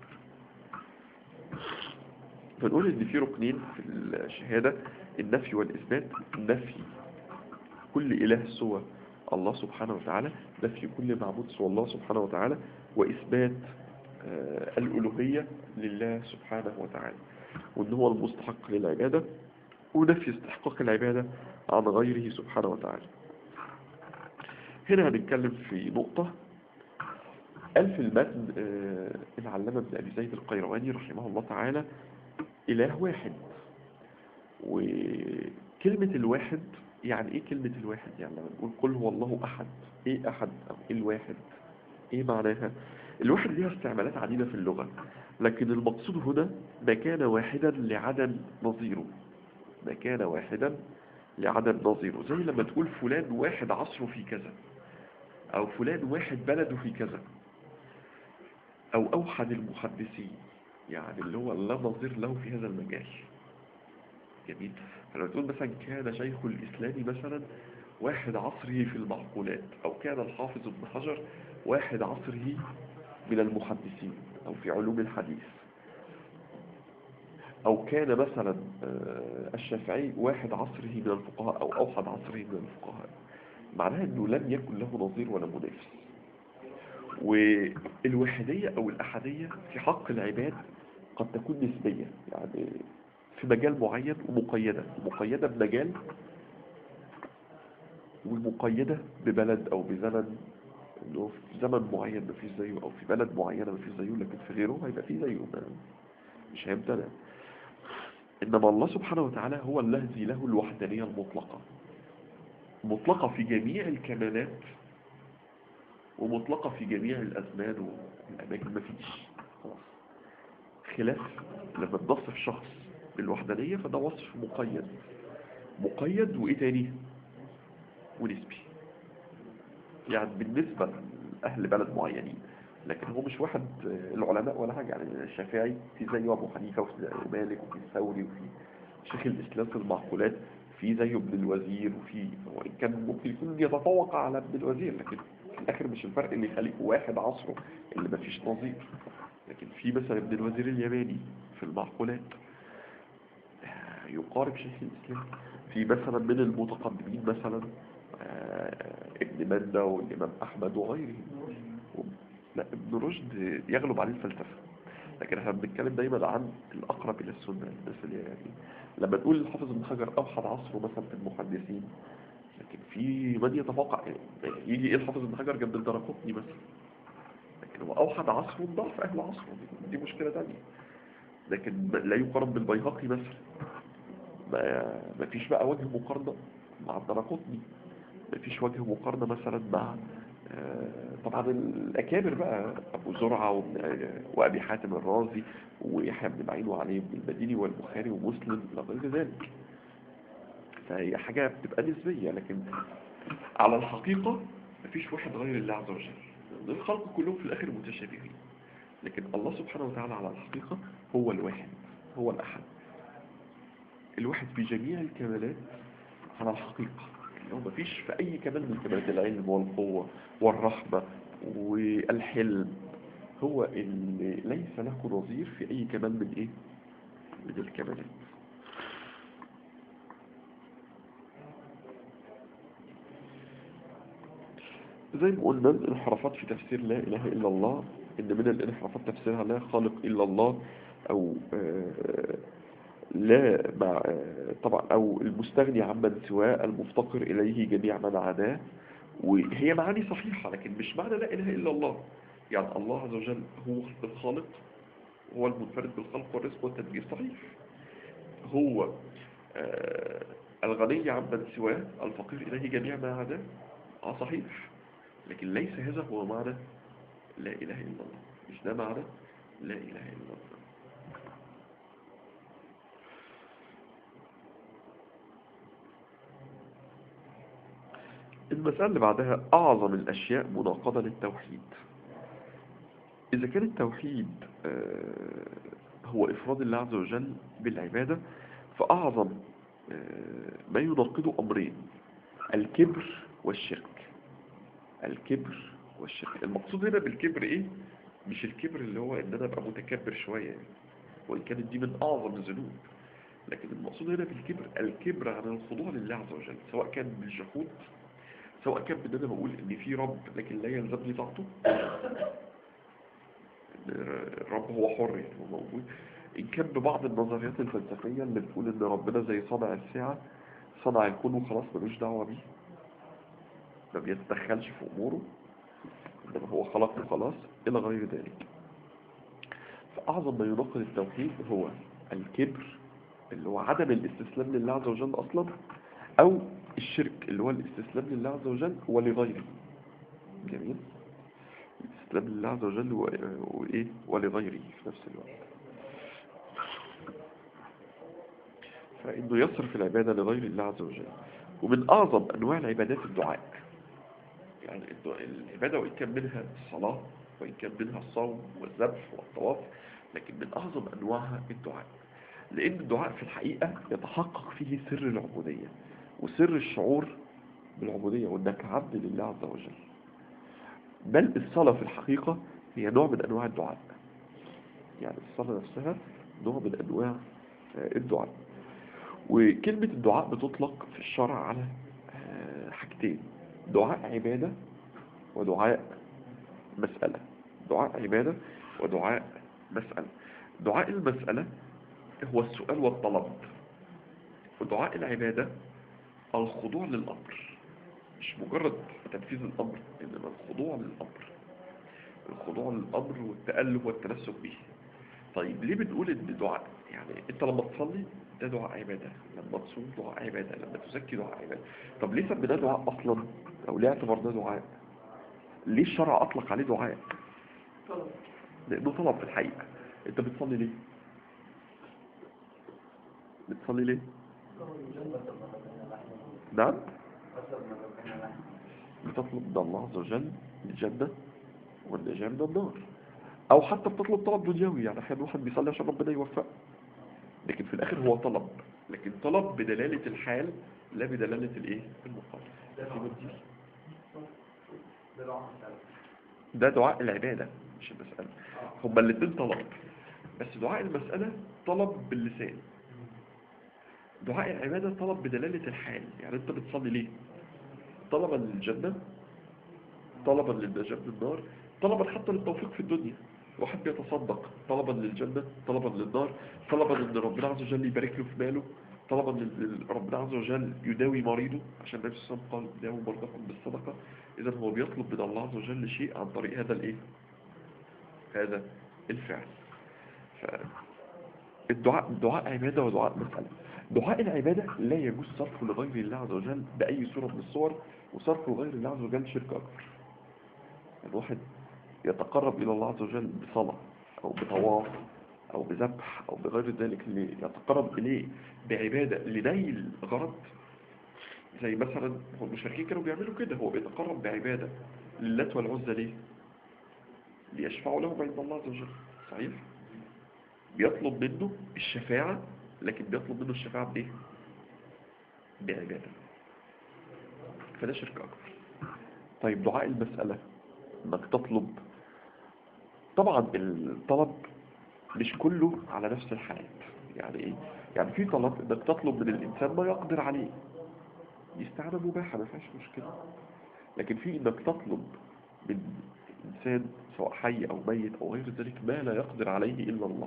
فنقول ان في ركنين في الشهادة النفي والاثبات النفي كل اله سوى الله سبحانه وتعالى نفي كل معبود سوى الله سبحانه وتعالى واثبات آه، الالوهية لله سبحانه وتعالى وان هو المستحق للعبادة ونفي استحقاق العبادة عن غيره سبحانه وتعالى هنا هنتكلم في نقطة قال في المتن آه، العلامة ابن أبي زيد القيرواني رحمه الله تعالى إله واحد وكلمة الواحد يعني إيه كلمة الواحد يعني لما نقول قل هو الله أحد إيه أحد أو إيه الواحد إيه معناها الواحد ليها استعمالات عديدة في اللغة لكن المقصود هنا ما كان واحدا لعدم نظيره ما كان واحدا لعدم نظيره زي لما تقول فلان واحد عصره في كذا أو فلان واحد بلده في كذا أو أوحد المحدثين يعني اللي هو لا نظير له في هذا المجال جميل فلما تقول مثلا كان شيخ الإسلام مثلا واحد عصره في المعقولات أو كان الحافظ ابن حجر واحد عصره من المحدثين أو في علوم الحديث أو كان مثلا آه، الشافعي واحد عصره من الفقهاء أو أوحد عصره من الفقهاء معناها أنه لم يكن له نظير ولا منافس والوحدية أو الأحدية في حق العباد قد تكون نسبية يعني في مجال معين ومقيدة مقيدة بمجال والمقيدة ببلد أو بزمن إنه في زمن معين مفيش زيه أو في بلد معينة مفيش زيه لكن في غيره هيبقى فيه زيه ما- مش هيمتنع إنما الله سبحانه وتعالى هو الذي له الوحدانية المطلقة مطلقة في جميع الكمالات ومطلقة في جميع الأزمان والأماكن مفيش خلاص خلاف لما نوصف شخص بالوحدانية فده وصف مقيد مقيد وإيه تاني ونسبي يعني بالنسبة لأهل بلد معينين لكن هو مش واحد آه، العلماء ولا حاجة يعني الشافعي في زيه أبو حنيفة وفي مالك وفي الثوري وفي شيخ الإسلام في المعقولات في زيه ابن الوزير وفي وإن كان ممكن يكون يتفوق على ابن الوزير لكن في الآخر مش الفرق اللي يخليه واحد عصره اللي مفيش نظير لكن في مثلا ابن الوزير اليماني في المعقولات آه، يقارب شيخ الإسلام في مثلا من المتقدمين مثلا آه، ابن مندة والإمام أحمد وغيرهم و- لا ابن رشد يغلب عليه الفلسفة لكن احنا بنتكلم دايما عن الأقرب إلى السنة الناس اللي يعني لما تقول الحافظ ابن حجر أوحد عصره مثلا في المحدثين لكن في من يتفوق يعني يجي ايه الحافظ ابن حجر جنب الدرقطني مثلا لكن هو أوحد عصره ضعف أهل عصره دي, دي مشكلة تانية لكن لا يقارن بالبيهقي مثلا ما ما فيش بقى وجه مقارنة مع الدرقطني ما فيش وجه مقارنة مثلا مع آه، طبعا الأكابر بقى أبو زرعة وابن- وأبي حاتم الرازي ويحيى بن معين وعلي بن المديني والبخاري ومسلم إلى غير ذلك فهي حاجة بتبقى نسبية لكن على الحقيقة مفيش واحد غير الله عز وجل الخلق كلهم في الآخر متشابهين لكن الله سبحانه وتعالى على الحقيقة هو الواحد هو الأحد الواحد في جميع الكمالات على الحقيقة اللي هو مفيش في أي كمال من كمالات العلم والقوة والرحمة والحلم هو اللي ليس له نظير في أي كمال من إيه؟ من الكمالات زي ما قلنا الانحرافات في تفسير لا إله إلا الله إن من الانحرافات تفسيرها لا خالق إلا الله أو آه، لا مع آه، طبعا أو المستغني عمن سواه المفتقر إليه جميع من عداه وهي معاني صحيحة لكن مش معنى لا إله إلا الله يعني الله عز وجل هو الخالق هو المنفرد بالخلق والرزق والتدبير صحيح هو آه، الغني عمن سواه الفقير إليه جميع ما عداه اه صحيح لكن ليس هذا هو معنى لا إله إلا الله مش ده معنى لا إله إلا الله المسألة اللي بعدها أعظم الأشياء مناقضة للتوحيد إذا كان التوحيد آه، هو إفراد الله عز وجل بالعبادة فأعظم آه، ما يناقضه أمرين الكبر والشرك الكبر والشرك المقصود هنا بالكبر إيه؟ مش الكبر اللي هو إن أنا أبقى متكبر شوية يعني. وإن كانت دي من أعظم الذنوب لكن المقصود هنا بالكبر الكبر عن الخضوع لله عز وجل سواء كان بالجحود سواء كان بان انا بقول ان في رب لكن لا يلزمني طاعته إن الرب هو حر يعني هو موجود ان كان ببعض النظريات الفلسفية اللي بتقول ان ربنا زي صانع الساعة صنع الكون وخلاص ملوش دعوة بيه ما بيتدخلش في اموره انما هو خلق وخلاص الى غير ذلك فاعظم ما يناقض التوحيد هو الكبر اللي هو عدم الاستسلام لله عز وجل اصلا او الشرك اللي هو الاستسلام لله عز وجل ولغيره جميل الاستسلام لله عز وجل و- وايه ولغيره في نفس الوقت فانه يصرف العبادة لغير الله عز وجل ومن اعظم انواع العبادات الدعاء يعني الد- العبادة وان كان منها الصلاة وان كان منها الصوم والذبح والطواف لكن من اعظم انواعها الدعاء لان الدعاء في الحقيقة يتحقق فيه سر العبودية وسر الشعور بالعبودية وانك عبد لله عز وجل بل الصلاة في الحقيقة هي نوع من انواع الدعاء يعني الصلاة نفسها نوع من انواع آه، الدعاء وكلمة الدعاء بتطلق في الشرع على آه، حاجتين دعاء عبادة ودعاء مسألة دعاء عبادة ودعاء مسألة دعاء المسألة هو السؤال والطلب ودعاء العبادة الخضوع للأمر مش مجرد تنفيذ الأمر إنما الخضوع للأمر الخضوع للأمر والتأله والتمسك به طيب ليه بنقول إن دعاء يعني أنت لما تصلي ده دعاء عبادة لما تصوم دعاء عبادة لما تزكي دعاء عبادة طب ليه سميناه دعاء أصلا أو ليه اعتبرناه دعاء ليه الشرع أطلق عليه دعاء لأنه طلب في الحقيقة أنت بتصلي ليه بتصلي ليه نعم بتطلب من الله عز وجل الجنة والنجاة من النار أو حتى بتطلب طلب دنيوي يعني أحيانا واحد بيصلي عشان ربنا يوفقه لكن في الآخر هو طلب لكن طلب بدلالة الحال لا بدلالة الإيه المقام سيبك دي. ده دعاء العبادة مش المسألة هما الاتنين طلب بس دعاء المسألة طلب باللسان دعاء العبادة طلب بدلالة الحال يعني انت بتصلي ليه طلبا للجنة طلبا للنجاة من النار طلبا حتى للتوفيق في الدنيا واحد بيتصدق طلبا للجنة طلبا للنار طلبا ان ربنا عز وجل يبارك له في ماله طلبا ان ربنا عز وجل يداوي مريضه عشان النبي صلى الله عليه وسلم قال داووا مرضاكم بالصدقة اذا هو بيطلب من الله عز وجل شيء عن طريق هذا الايه هذا الفعل فالدعاء الدعاء عبادة ودعاء مسألة دعاء العبادة لا يجوز صرفه لغير الله عز وجل بأي صورة من الصور وصرفه لغير الله عز وجل شرك أكبر الواحد يتقرب إلى الله عز وجل بصلاة أو بطواف أو بذبح أو بغير ذلك اللي يتقرب إليه بعبادة لنيل غرض زي مثلا هو المشركين كانوا بيعملوا كده هو بيتقرب بعبادة للات والعزى ليه ليشفعوا لهم عند الله عز وجل صحيح بيطلب منه الشفاعة لكن بيطلب منه الشفاعة بإيه بعبادة فده شرك أكبر طيب دعاء المسألة انك تطلب طبعا الطلب مش كله على نفس الحالات يعني ايه يعني في طلب انك تطلب من الانسان ما يقدر عليه دي استعانة مباحة ما فيهاش مشكلة لكن في انك تطلب من انسان سواء حي او ميت او غير ذلك ما لا يقدر عليه الا الله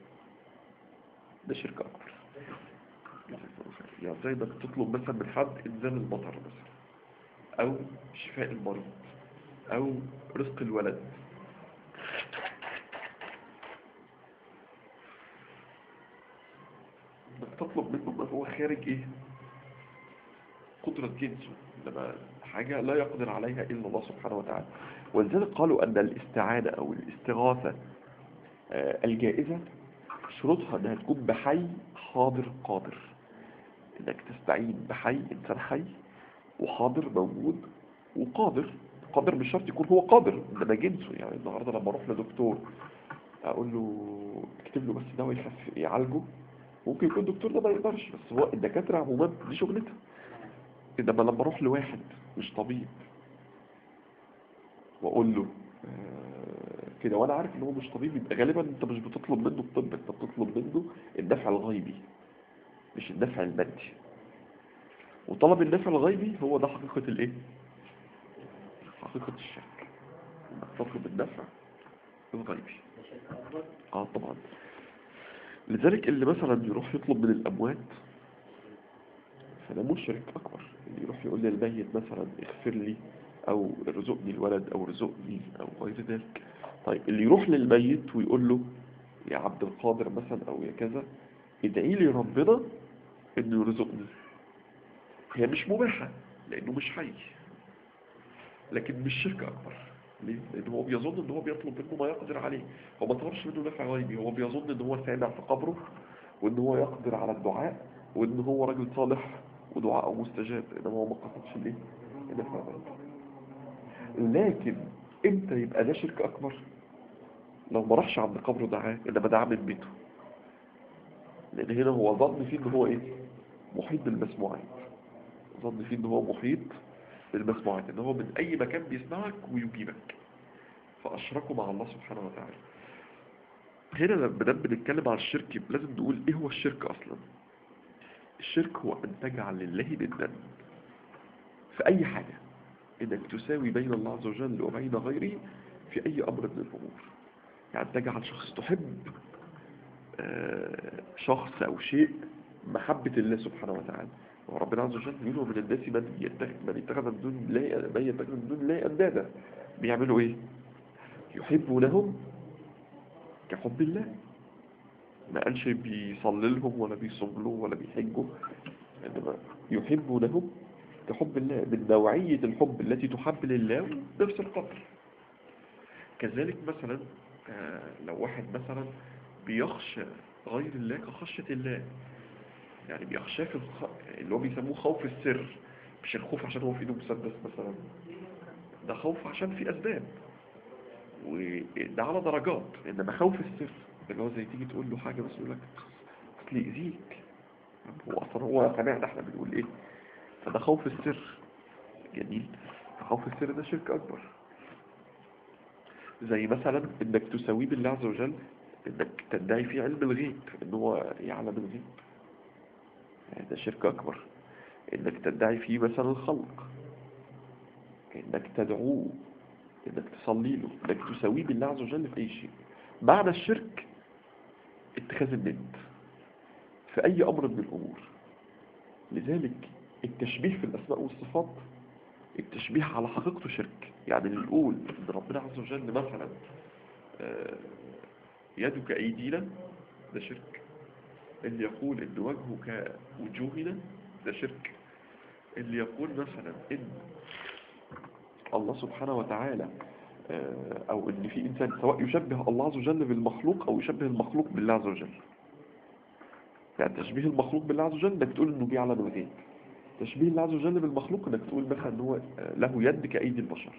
ده شرك اكبر يعني زي انك تطلب مثلا من حد انزال المطر مثلا او شفاء المريض او رزق الولد انك تطلب منه ما هو خارج ايه قدرة جنسه انما حاجة لا يقدر عليها الا الله سبحانه وتعالى ولذلك قالوا ان الاستعانة او الاستغاثة آه، الجائزة شروطها انها تكون بحي حاضر قادر انك تستعين بحي انسان حي وحاضر موجود وقادر قادر مش شرط يكون هو قادر انما جنسه يعني النهارده لما اروح لدكتور اقول له اكتب له بس دواء يخف يعالجه ممكن يكون الدكتور ده ما يقدرش بس هو الدكاتره عموما دي شغلتها انما لما اروح لواحد مش طبيب واقول له آه، كده وانا عارف ان هو مش طبيب يبقى غالبا انت مش بتطلب منه الطب انت بتطلب منه الدفع الغيبي مش الدفع المادي وطلب الدفع الغيبي هو ده حقيقة الايه حقيقة الشرك انك تطلب الدفع الغيبي ده شرك أكبر اه طبعا لذلك اللي مثلا يروح يطلب من الاموات فده مشرك اكبر اللي يروح يقول للميت مثلا اغفر لي او ارزقني الولد او ارزقني او غير ذلك طيب اللي يروح للميت ويقول له يا عبد القادر مثلا او يا كذا ادعي لي ربنا انه يرزقني هي مش مباحة لانه مش حي لكن مش شرك اكبر ليه؟ لان هو بيظن ان هو بيطلب منه ما يقدر عليه هو ما طلبش منه نفع غيبي هو بيظن ان هو سامع في قبره وان هو يقدر على الدعاء وان هو راجل صالح ودعاءه مستجاب انما هو ما قصدش الايه النفع غيبي لكن امتى يبقى ده شرك اكبر لو ما راحش عند قبره دعاه انما دعاه من بيته لان هنا هو ظن فيه ان هو ايه محيط بالمسموعات ظن فيه ان هو محيط بالمسموعات ان هو من اي مكان بيسمعك ويجيبك فاشركوا مع الله سبحانه وتعالى هنا لما بدنا بنتكلم عن الشرك يبقى لازم نقول ايه هو الشرك اصلا الشرك هو ان تجعل لله ندا في اي حاجة انك تساوي بين الله عز وجل وبين غيره في اي امر من الامور يعني تجعل شخص تحب آه، شخص او شيء محبة الله سبحانه وتعالى وربنا عز وجل يقول من الناس من يتخذ من يتخذ من دون الله من يتخذ من دون الله اندادا بيعملوا ايه يحبونهم كحب الله ما قالش بيصلي لهم ولا بيصوم لهم ولا بيحجوا انما يحبونهم كحب الله من نوعية الحب التي تحب لله نفس القدر كذلك مثلا آه، لو واحد مثلا بيخشى غير الله كخشية الله يعني بيخشاه في الخ... اللي هو بيسموه خوف السر مش الخوف عشان هو في ايده مسدس مثلا ده خوف عشان في اسباب وده على درجات انما خوف السر اللي هو زي تيجي تقول له حاجه بس يقول لك اصل يأذيك هو اصلا هو سمعنا احنا بنقول ايه فده خوف السر جميل فخوف السر ده شرك اكبر زي مثلا انك تساويه بالله عز وجل انك تدعي فيه علم الغيب ان هو يعلم الغيب يعني ده شرك اكبر انك تدعي فيه مثلا الخلق انك تدعوه انك تصلي له انك تساويه بالله عز وجل في اي شيء معنى الشرك اتخاذ الند في اي امر من الامور لذلك التشبيه في الاسماء والصفات التشبيه على حقيقته شرك يعني اللي يقول ان ربنا عز وجل مثلا آه، يدك ايدينا ده شرك اللي يقول ان وجهك وجوهنا ده شرك اللي يقول مثلا ان الله سبحانه وتعالى آه، او ان في انسان سواء يشبه الله عز وجل بالمخلوق او يشبه المخلوق بالله عز وجل يعني تشبيه المخلوق بالله عز وجل انك تقول انه بيعلم الغيب تشبيه الله عز وجل بالمخلوق انك تقول مثلا ان هو آه، له يد كايدي البشر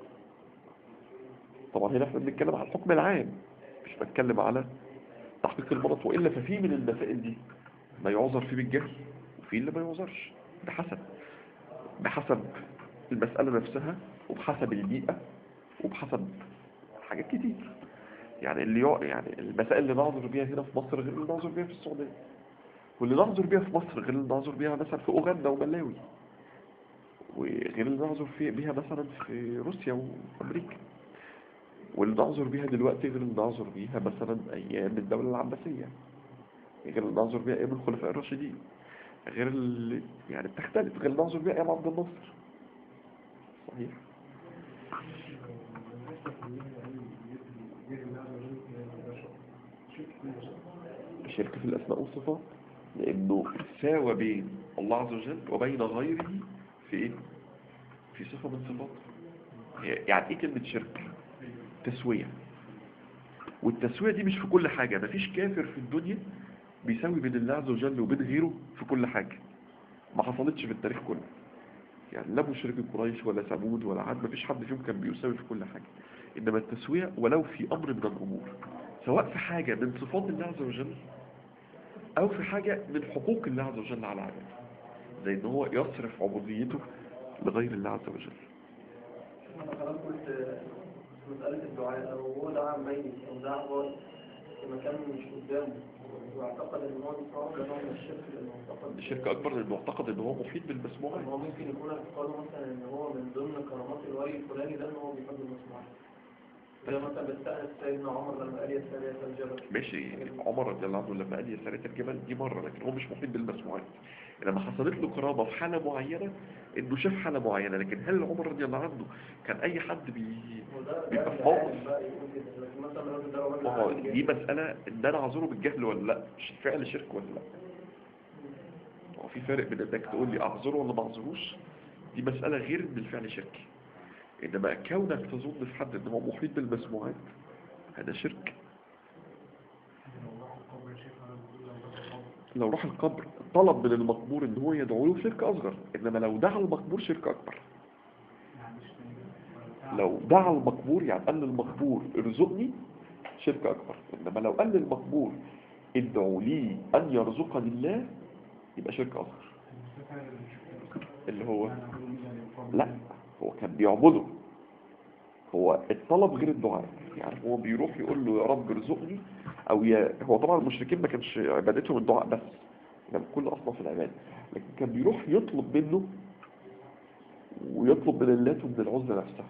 طبعا هنا احنا بنتكلم على الحكم العام مش بتكلم على تحقيق المرض والا ففي من المسائل دي ما يعذر فيه بالجهل وفي اللي ما يعذرش بحسب بحسب المسألة نفسها وبحسب البيئة وبحسب حاجات كتير يعني اللي يع... يعني المسائل اللي نعذر بيها هنا في مصر غير اللي نعذر بيها في السعودية واللي نعذر بيها في مصر غير اللي نعذر بيها مثلا في أوغندا وملاوي وغير اللي نعذر فيه بيها مثلا في روسيا وامريكا واللي نعذر بيها دلوقتي غير اللي نعذر بيها مثلا ايام الدولة العباسية غير اللي نعذر بيها ايام الخلفاء الراشدين غير اللي يعني بتختلف غير اللي نعذر بيها ايام عبد الناصر صحيح الشرك في الأسماء والصفات لأنه ساوى بين الله عز وجل وبين غيره في إيه؟ في صفة من صفاته يعني إيه كلمة شرك؟ تسوية والتسوية دي مش في كل حاجة مفيش كافر في الدنيا بيساوي بين الله عز وجل وبين غيره في كل حاجة ما حصلتش في التاريخ كله يعني لا مشرك قريش ولا ثمود ولا عاد مفيش حد فيهم كان بيساوي في كل حاجة إنما التسوية ولو في أمر من الأمور سواء في حاجة من صفات الله عز وجل أو في حاجة من حقوق الله عز وجل على عباده زي إن هو يصرف عبوديته لغير الله عز وجل أنا كمان قلت في مسألة الدعاء لو هو دعا ميت أو دعا ضال في مكان مش قدامه واعتقد إن هو بيصاب ده نوع من الشرك لأنه اعتقد الشرك أكبر لأنه معتقد إن هو محيط بالمسموعات هو ممكن يكون اعتقاده مثلا إن هو من ضمن كرامات الولي الفلاني ده إن هو بيحب المسموعات زي مثلا بتسأل سيدنا عمر لما قال يا سارية الجبل ماشي عمر رضي الله عنه لما قال يا سارية الجبل دي مرة لكن هو مش محيط بالمسموعات لما حصلت له كرامة في حالة معينة إنه شاف حالة معينة لكن هل عمر رضي الله عنه كان أي حد بي وده بيبقى في ده موقف العالم بقى يقول كده لكن مثلا الراجل ده راجل ما هو عالم دي جدا. مسألة إن أنا أعذره بالجهل ولا لا مش فعل شرك ولا لا هو في فرق بين إنك تقول لي أعذره ولا ما أعذروش دي مسألة غير إن الفعل شركي إنما كونك تظن في حد إن هو محيط بالمسموعات هذا شرك لو راح القبر طلب من المقبور إن هو يدعو له شرك أصغر إنما لو دعا المقبور شرك أكبر لو دعا المقبور يعني قال للمقبور ارزقني شرك أكبر إنما لو قال للمقبور ادعوا لي أن يرزقني الله يبقى شرك أصغر اللي هو لا هو كان بيعبده هو الطلب غير الدعاء يعني هو بيروح يقول له يا رب ارزقني او يا هو طبعا المشركين ما كانش عبادتهم الدعاء بس كان كل اصناف العباده لكن كان بيروح يطلب منه ويطلب من اللات ومن العزى نفسها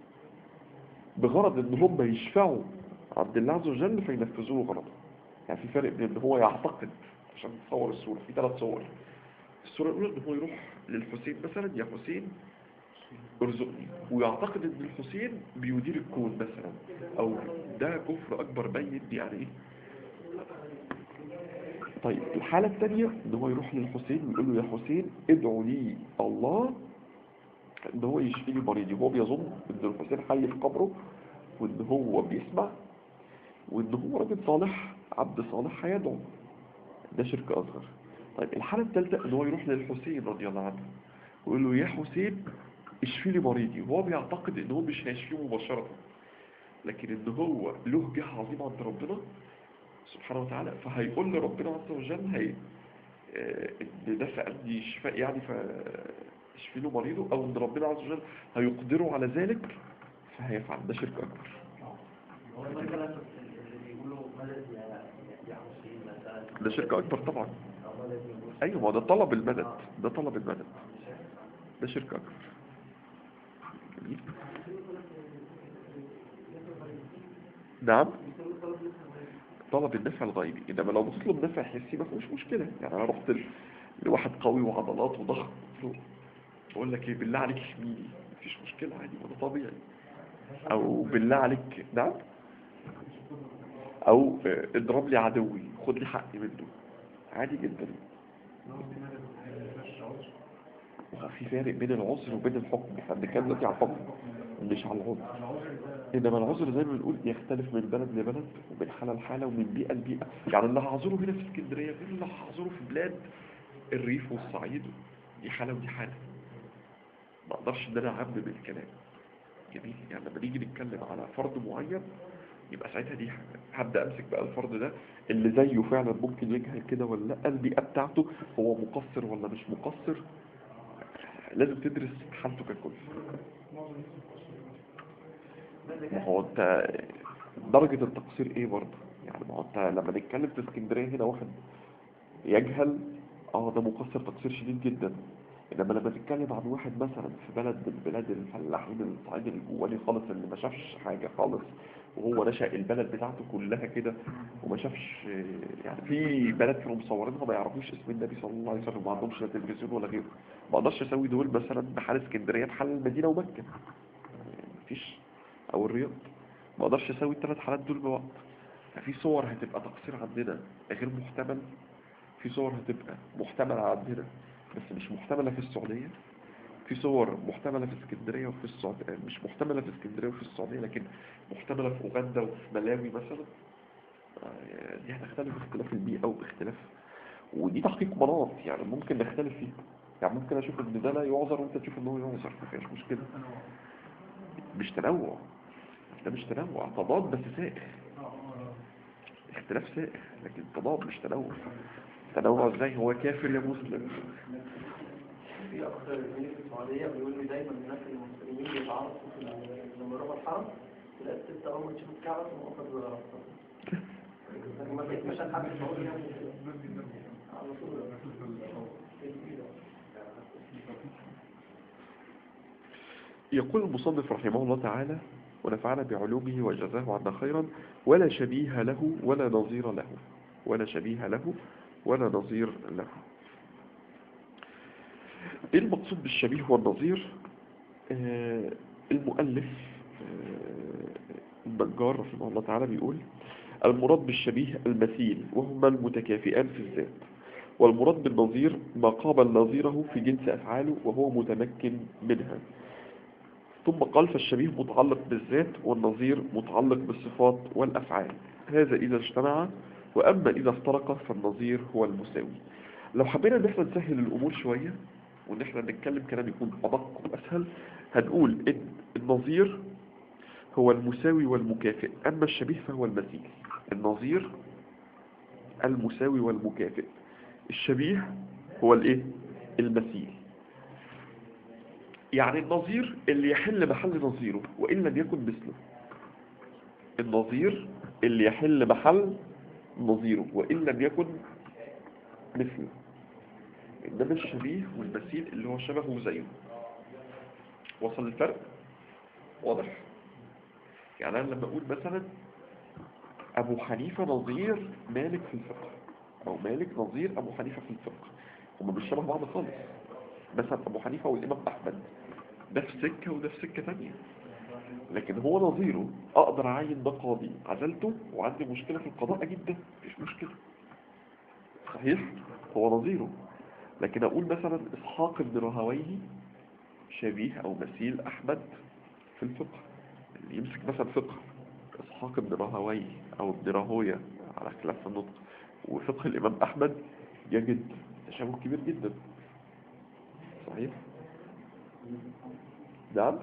بغرض ان هم يشفعوا عند الله عز وجل فينفذوا له غرضه يعني في فرق بين ان هو يعتقد عشان تصور الصوره في ثلاث صور الصوره الاولى ان هو يروح للحسين مثلا يا حسين ارزقني ويعتقد ان الحسين بيدير الكون مثلا او ده كفر اكبر بين يعني ايه طيب الحالة الثانية ان هو يروح للحسين ويقول له يا حسين ادعو لي الله ان هو يشفي لي مريضي وهو بيظن ان الحسين حي في قبره وان هو بيسمع وان هو راجل صالح عبد صالح هيدعو ده شرك اصغر طيب الحالة الثالثة ان هو يروح للحسين رضي الله عنه ويقول له يا حسين اشفي لي مريضي وهو بيعتقد ان هو مش هيشفيه مباشرة لكن ان هو له جهة عظيمة عند ربنا سبحانه وتعالى فهيقول لربنا عز وجل هي آه، ان ده سألني شفاء يعني فاشفي له مريضه او ان ربنا عز وجل هيقدره على ذلك فهيفعل ده شرك اكبر هو مثلا اللي بيقولوا مدد يا يا حسين مثلا ده شرك اكبر طبعا أو مدد يا موسى ايوه ما ده طلب المدد ده طلب المدد ده شرك اكبر جميل نعم طلب النفع الغيبي انما لو بتطلب نفع حسي ما فيهوش مشكله يعني انا رحت ل- لواحد قوي وعضلات وضخم قلت له بقول لك ايه بالله عليك احميني مفيش مشكله عادي ما ده طبيعي او بالله عليك نعم او آه، اضرب لي عدوي خد لي حقي منه عادي جدا وفي فارق بين العذر وبين الحكم احنا بنتكلم دلوقتي على الحكم مش على العذر انما العذر زي ما بنقول يختلف من بلد لبلد ومن حالة لحالة ومن بيئة لبيئة يعني اللي هعذره هنا في اسكندرية غير اللي هعذره في بلاد الريف والصعيد دي حالة ودي حالة ما اقدرش ان انا اعمم الكلام جميل يعني لما نيجي نتكلم على فرد معين يبقى ساعتها دي هبدأ امسك بقى الفرد ده اللي زيه فعلا ممكن يجهل كده ولا لا البيئة بتاعته هو مقصر ولا مش مقصر لازم تدرس حالته ككل ما هو انت درجة التقصير ايه برضه يعني ما هو انت لما نتكلم في اسكندرية هنا واحد يجهل اه ده مقصر تقصير شديد جدا انما لما تتكلم عن واحد مثلا في بلد من بلاد الفلاحين الصعيد الجواني خالص اللي ما شافش حاجة خالص وهو نشأ البلد بتاعته كلها كده وما شافش يعني في بلد كانوا مصورينها ما يعرفوش اسم النبي صلى الله عليه وسلم ما عندهمش لا تلفزيون ولا غيره ما اقدرش اسوي دول مثلا بحال اسكندريه بحال المدينه ومكه يعني مفيش او الرياض ما اقدرش اسوي الثلاث حالات دول بوقت ففي صور هتبقى تقصير عندنا غير محتمل في صور هتبقى محتملة عندنا بس مش محتملة في السعودية في صور محتملة في اسكندرية وفي السعودية مش محتملة في اسكندرية وفي السعودية لكن محتملة في أوغندا وفي ملاوي مثلا آه، دي هتختلف باختلاف البيئة وباختلاف ودي تحقيق مناط يعني ممكن نختلف فيها يعني ممكن أشوف إن ده لا يعذر وأنت تشوف إن هو يعذر ما فيهاش مشكلة مش تنوع ده مش تنوع تضاد بس سائغ اختلاف سائغ لكن تضاد مش تنوع تنوع ازاي هو كافر يا مسلم في أخ زميلي في السعودية بيقول لي دايما الناس المسلمين بيتعرفوا في ال- لما يروحوا الحرم تلاقي الست أول ما تشوف الكعبة تقوم واقفة بالغلط لكن ما بقيت مش حد سعودي يعني على طول يقول المصنف رحمه الله تعالى ونفعنا بعلومه وجزاه عنا خيرا ولا شبيه له ولا نظير له ولا شبيه له ولا نظير له ايه المقصود بالشبيه والنظير آه المؤلف آه النجار رحمه الله تعالى بيقول المراد بالشبيه المثيل وهما المتكافئان في الذات والمراد بالنظير ما قابل نظيره في جنس أفعاله وهو متمكن منها ثم قال فالشبيه متعلق بالذات والنظير متعلق بالصفات والأفعال هذا إذا اجتمع وأما إذا افترق فالنظير هو المساوي لو حبينا ان احنا نسهل الأمور شوية وان احنا نتكلم كلام يكون أدق وأسهل هنقول إن النظير هو المساوي والمكافئ أما الشبيه فهو المثيل النظير المساوي والمكافئ الشبيه هو الايه المثيل يعني النظير اللي يحل محل نظيره وإن لم يكن مثله النظير اللي يحل محل نظيره وإن لم يكن مثله إنما الشبيه والمثيل اللي هو شبهه زيه وصل الفرق واضح يعني أنا لما أقول مثلا أبو حنيفة نظير مالك في الفقه أو مالك نظير أبو حنيفة في الفقه هما مش شبه بعض خالص مثلا أبو حنيفة والإمام أحمد ده في سكة وده في سكة تانية لكن هو نظيره أقدر أعين ده قاضي عزلته وعندي مشكلة في القضاء أجيب ده مفيش مشكلة صحيح هو نظيره لكن أقول مثلا إسحاق بن رهويه شبيه أو مثيل أحمد في الفقه اللي يمسك مثلا فقه إسحاق بن رهويه أو ابن راهويه على خلاف النطق وفقه الإمام أحمد يجد تشابه كبير جدا صحيح نعم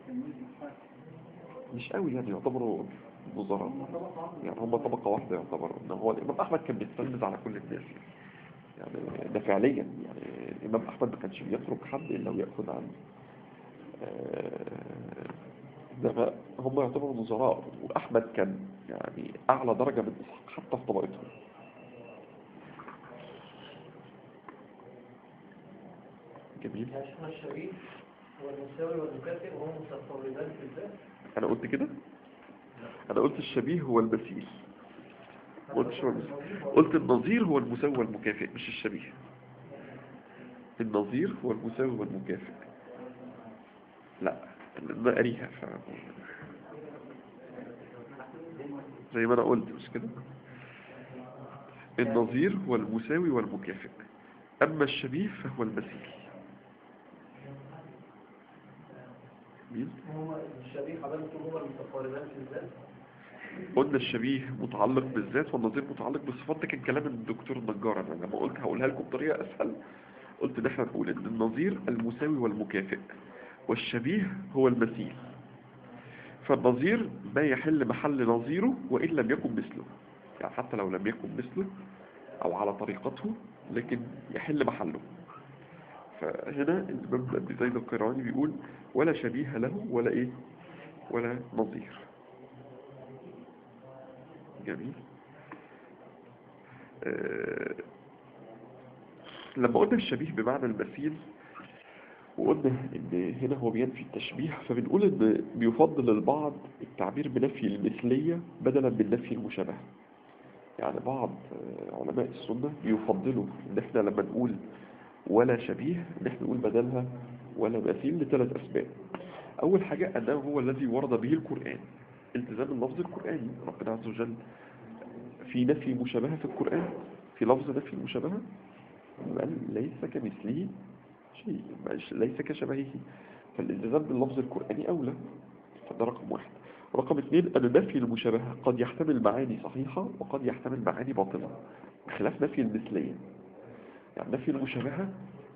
مش قوي يعني يعتبروا نظراء يعني هم طبقة واحدة يعتبر ان هو الإمام أحمد كان بيتلمذ على كل الناس يعني ده فعليا يعني الإمام أحمد ما كانش بيترك حد إلا ويأخذ عنه آه، ده هم يعتبروا نظراء وأحمد كان يعني أعلى درجة من إسحاق حتى في طبقتهم جميل يعني شيخنا الشبيه هو المساوي والمكافئ وهم متفردان في الذات أنا قلت كده أنا قلت الشبيه هو المثيل ما قلتش هو المثيل. قلت النظير هو المساوي والمكافئ مش الشبيه النظير هو المساوي والمكافئ لا ده قريها ف... زي ما أنا قلت مش كده النظير هو المساوي والمكافئ أما الشبيه فهو المثيل جميل هو الشبيه حضرتك هو المتفردان في الذات قلنا الشبيه متعلق بالذات والنظير متعلق بالصفات ده كان كلام الدكتور النجار انا لما قلت هقولها لكم بطريقه اسهل قلت ان احنا نقول ان النظير المساوي والمكافئ والشبيه هو المثيل فالنظير ما يحل محل نظيره وان لم يكن مثله يعني حتى لو لم يكن مثله او على طريقته لكن يحل محله فهنا الإمام أبي زيد القيرواني بيقول ولا شبيه له ولا إيه ولا نظير جميل آه، لما قلنا الشبيه بمعنى المثيل وقلنا ان هنا هو بينفي التشبيه فبنقول ان بيفضل البعض التعبير بنفي المثلية بدلا من نفي المشابهة يعني بعض آه، علماء السنة بيفضلوا ان احنا لما نقول ولا شبيه ان احنا نقول بدلها ولا مثيل لثلاث اسباب اول حاجة انه هو الذي ورد به القرآن التزام اللفظ القرآني ربنا عز وجل في نفي مشابهة في القرآن في لفظ نفي المشابهة قال ليس كمثله شيء مش- ليس كشبهه فالالتزام باللفظ القرآني أولى فده رقم واحد رقم اثنين أن نفي المشابهة قد يحتمل معاني صحيحة وقد يحتمل معاني باطلة بخلاف نفي المثلية يعني نفي المشابهة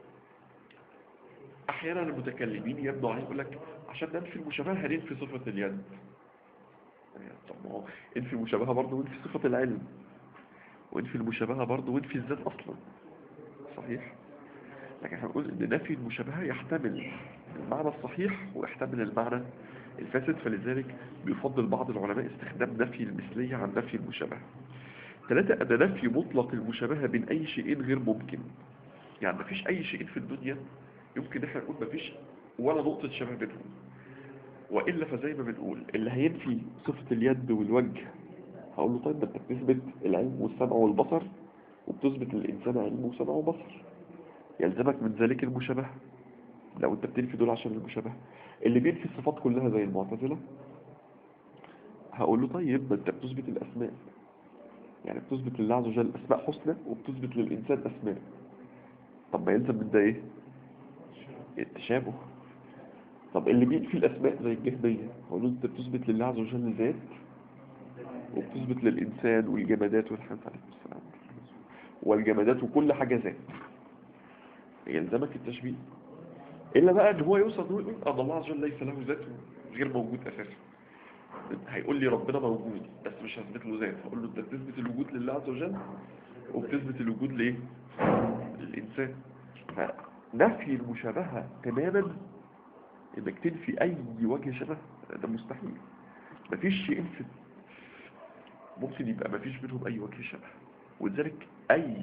أحيانا المتكلمين يبدو عليه يقول لك عشان ننفي المشابهة هننفي صفة اليد يعني طب ما هو انفي المشابهة برضه وانفي صفة العلم وانفي المشابهة برضه وانفي الذات أصلا صحيح لكن احنا بنقول ان نفي المشابهة يحتمل المعنى الصحيح ويحتمل المعنى الفاسد فلذلك بيفضل بعض العلماء استخدام نفي المثلية عن نفي المشابهة ثلاثة أن نفي مطلق المشابهة بين أي شيء غير ممكن يعني مفيش أي شيء في الدنيا يمكن احنا نقول مفيش ولا نقطة شبه بينهم وإلا فزي ما بنقول اللي هينفي صفة اليد والوجه هقول له طيب ده انت بتثبت العلم والسمع والبصر وبتثبت للإنسان علم وسمع وبصر يلزمك من ذلك المشابهة لو انت بتنفي دول عشان المشابهة اللي بينفي الصفات كلها زي المعتزلة هقول له طيب ما انت بتثبت الأسماء يعني بتثبت لله عز وجل أسماء حسنى وبتثبت للإنسان أسماء طب ما يلزم من ده ايه التشابه طب اللي بينفي الأسماء زي الجهمية هقول له انت بتثبت لله عز وجل ذات وبتثبت للإنسان والجمادات والحمد عليكم السلام والجمادات وكل حاجة ذات يلزمك التشبيه إلا بقى إن هو يوصل إنه يقول أن الله عز وجل ليس له ذات غير موجود أساسا هيقول لي ربنا موجود بس مش هثبت له ذات هقول له أنت بتثبت الوجود لله عز وجل وبتثبت الوجود لإيه؟ للإنسان فنفي المشابهة تماما إنك تنفي أي وجه شبه ده مستحيل مفيش شيء في ممكن يبقى مفيش بينهم أي وجه شبه ولذلك أي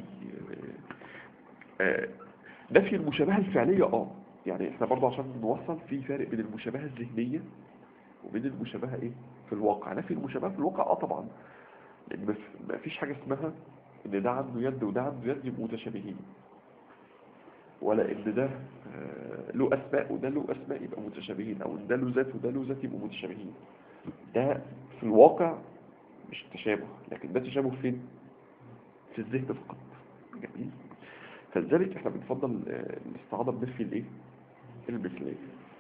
آه، نفي المشابهة الفعلية اه يعني احنا برضه عشان نوصل في فرق بين المشابهة الذهنية وبين المشابهة ايه في الواقع نفي المشابهة في الواقع اه طبعا لان مف- ما فيش حاجة اسمها ان ده عنده يد وده عنده يد يبقوا متشابهين ولا ان ده آه، له اسماء وده له اسماء يبقى متشابهين او ان ده له ذات وده له ذات يبقوا متشابهين ده في الواقع مش تشابه لكن ده تشابه فين في الذهن فقط جميل فلذلك احنا بنفضل آه، الاستعاضة بنفي الايه المثلية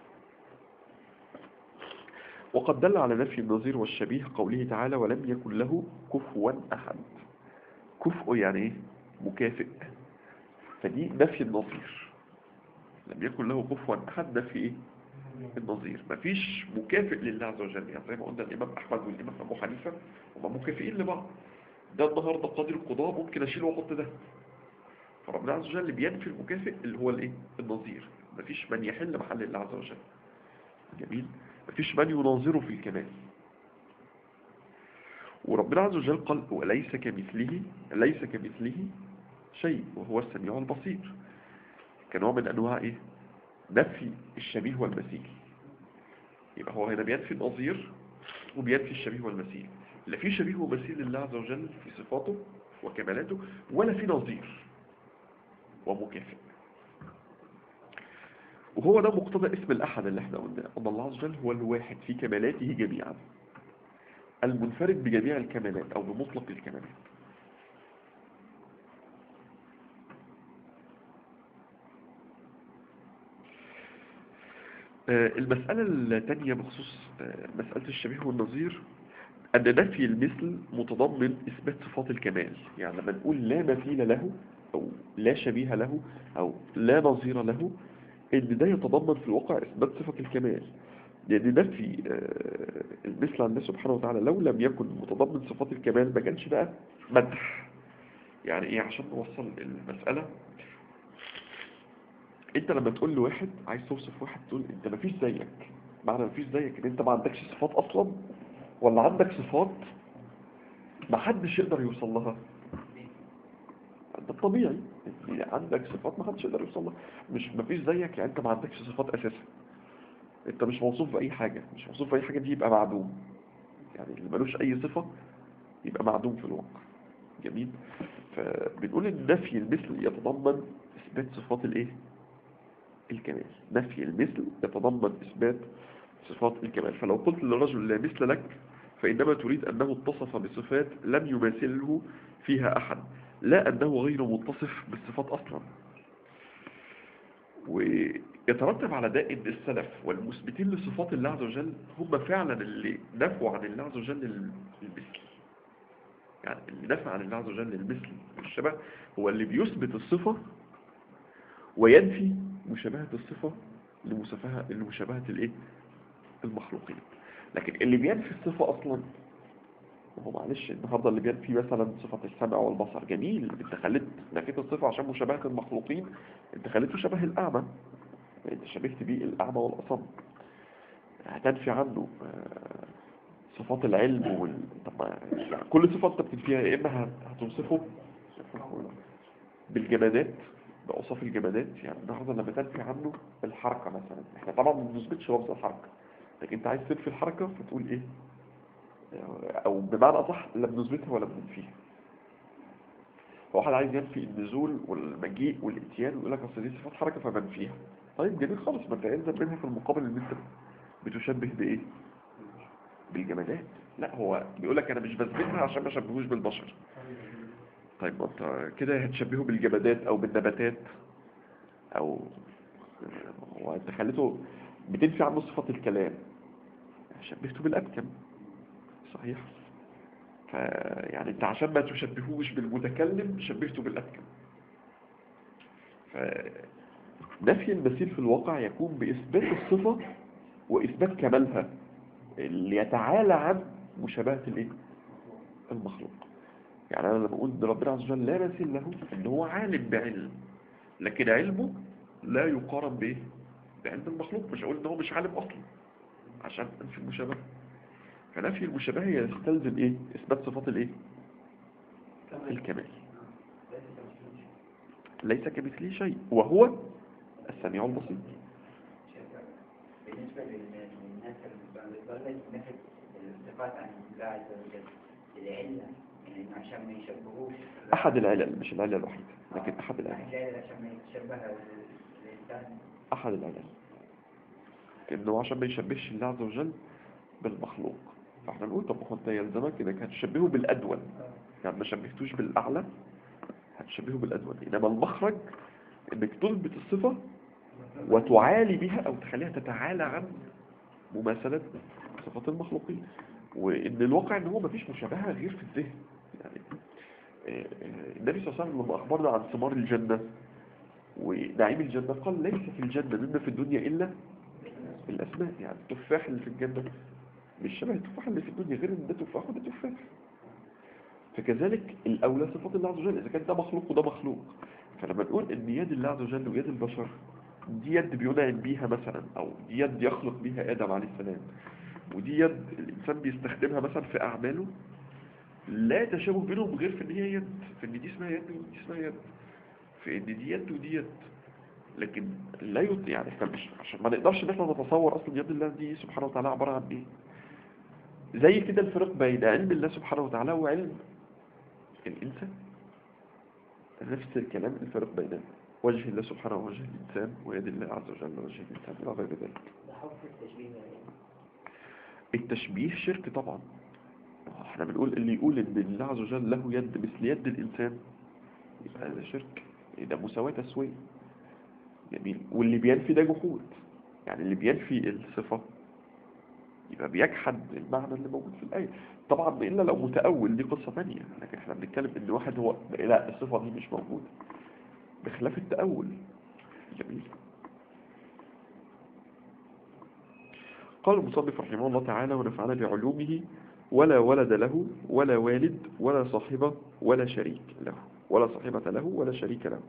وقد دل على نفي النظير والشبيه قوله تعالى ولم يكن له كفوا أحد كفء يعني ايه مكافئ فدي نفي النظير لم يكن له كفوا أحد نفي ايه النظير مفيش مكافئ لله عز وجل يعني زي ما قلنا الإمام أحمد والإمام أبو حنيفة هما مكافئين لبعض ده النهاردة قاضي القضاء ممكن أشيله وأحط ده فربنا عز وجل بينفي المكافئ اللي هو الايه النظير مفيش من يحل محل الله عز وجل جميل مفيش من يناظره في الكمال وربنا عز وجل قال وليس كمثله ليس كمثله شيء وهو السميع البصير كنوع من انواع ايه نفي الشبيه والمثيل يبقى هو هنا بينفي النظير وبينفي الشبيه والمثيل لا في شبيه ومثيل لله عز وجل في صفاته وكمالاته ولا في نظير ومكافئ وهو ده مقتضى اسم الأحد اللي احنا قلناه أن الله عز وجل هو الواحد في كمالاته جميعا المنفرد بجميع الكمالات أو بمطلق الكمالات آه، المسألة الثانية بخصوص آه، مسألة الشبيه والنظير أن نفي المثل متضمن إثبات صفات الكمال يعني لما نقول لا مثيل له أو لا شبيه له أو لا نظير له إن ده يتضمن في الواقع إثبات صفة الكمال لأن نفي آه، المثل عن الله سبحانه وتعالى لو لم يكن متضمن صفات الكمال ما كانش بقى مدح يعني إيه عشان نوصل المسألة انت لما تقول لواحد عايز توصف واحد تقول انت مفيش زيك معنى مفيش زيك ان انت ما عندكش صفات اصلا ولا عندك صفات ما حدش يقدر يوصل لها ده الطبيعي إن عندك صفات ما حدش يقدر يوصل لها مش مفيش زيك يعني انت ما عندكش صفات اساسا انت مش موصوف باي حاجه مش موصوف باي حاجه دي يبقى معدوم يعني اللي ملوش اي صفه يبقى معدوم في الواقع جميل فبنقول ان نفي المثل يتضمن اثبات صفات الايه الكمال نفي المثل يتضمن اثبات صفات الكمال فلو قلت للرجل لا مثل لك فإنما تريد أنه اتصف بصفات لم يماثله فيها أحد لا أنه غير متصف بالصفات أصلا ويترتب على ده أن السلف والمثبتين لصفات الله عز وجل هم فعلا اللي نفوا عن الله عز وجل المثل يعني اللي نفى عن الله عز وجل المثل الشبه هو اللي بيثبت الصفة وينفي مشابهة الصفة لمشابهة لمشابهة الايه المخلوقين لكن اللي بينفي الصفة اصلا هو معلش النهارده اللي بينفي مثلا صفة السمع والبصر جميل انت خليت نفيت الصفة عشان مشابهة المخلوقين انت خليته شبه الاعمى انت شبهت بيه الاعمى والاصم هتنفي عنه آه، صفات العلم وال... طب ما يعني كل صفة انت بتنفيها يا اما هت- هتوصفه بالجمادات بأوصاف الجمادات يعني النهارده لما تنفي عنه الحركة مثلا احنا طبعا ما بنثبتش لفظ الحركة لكن انت عايز تنفي الحركة فتقول ايه او بمعنى اصح لا بنثبتها ولا بننفيها فواحد عايز ينفي النزول والمجيء والاتيان ويقول لك اصل دي صفات حركة فبنفيها طيب جميل خالص ما انت يلزم منها في المقابل ان انت بتشبه بايه بالجمادات لا هو بيقول لك انا مش بثبتها عشان ما اشبهوش بالبشر طيب ما انت كده هتشبهه بالجمادات او بالنباتات او هو انت خليته بتنفي عنه صفة الكلام شبهته بالابكم صحيح ف يعني انت عشان ما تشبهوش بالمتكلم شبهته بالابكم ف نفي المثيل في الواقع يكون بإثبات الصفة وإثبات كمالها اللي يتعالى عن مشابهة الايه المخلوق يعني انا لما اقول ان ربنا عز وجل لا مثيل له ان هو عالم بعلم لكن علمه لا يقارن بايه بعلم المخلوق مش اقول ان هو مش عالم اصلا عشان انفي المشابهه فنفي المشابهه يستلزم ايه اثبات صفات الايه الكمال ليس كمثله شيء وهو السميع البصير بالنسبة لل- للناس اللي بيقولوا نفس الصفات عن الله عز وجل العلة يعني إنه عشان ما يشبهوش احد العلل مش العلة الوحيدة لكن احد العلل العلة عشان ما يتشبه الإنسان احد العلل انه عشان ما يشبهش الله عز وجل بالمخلوق فاحنا نقول طب ما هو انت يلزمك انك هتشبهه بالادون يعني ما شبهتوش بالاعلى هتشبهه بالادون انما المخرج انك تثبت الصفة وتعالي بها او تخليها تتعالى عن مماثلة صفات المخلوقين وان الواقع ان هو مفيش مشابهة غير في الذهن يعني آه، آه، النبي صلى الله عليه وسلم لما اخبرنا عن ثمار الجنة ونعيم الجنة قال ليس في الجنة مما في الدنيا إلا الأسماء يعني التفاح اللي في الجنة مش شبه التفاح اللي في الدنيا غير ان ده تفاح وده تفاح فكذلك الأولى صفات الله عز وجل إذا كان ده مخلوق وده مخلوق فلما نقول إن يد الله عز وجل ويد البشر دي يد بينعم بيها مثلا أو دي يد يخلق بيها آدم عليه السلام ودي يد الإنسان بيستخدمها مثلا في أعماله لا تشابه بينهم غير في إن هي يد في إن دي اسمها يد ودي اسمها يد في إن دي يد ودي يد لكن لا يد يعني احنا مش عشان ما نقدرش ان احنا نتصور اصلا يد الله دي سبحانه وتعالى عبارة عن ايه زي كده الفرق بين علم الله سبحانه وتعالى وعلم الانسان نفس الكلام الفرق بين وجه الله سبحانه ووجه الانسان ويد الله عز وجل ووجه الانسان الى غير ذلك ده حب التشبيه يعني. التشبيه شرك طبعا احنا بنقول اللي يقول ان الله عز وجل له يد مثل يد الانسان يبقى ده شرك ده مساواة تسوية جميل واللي بينفي ده جحود يعني اللي بينفي الصفة يبقى بيجحد المعنى اللي موجود في الآية طبعا إلا لو متأول دي قصة ثانية لكن احنا بنتكلم ان واحد هو لا الصفة دي مش موجودة بخلاف التأول جميل قال المصنف رحمه الله تعالى ونفعنا بعلومه ولا ولد له ولا والد ولا صاحبة ولا شريك له ولا صاحبة له ولا شريك له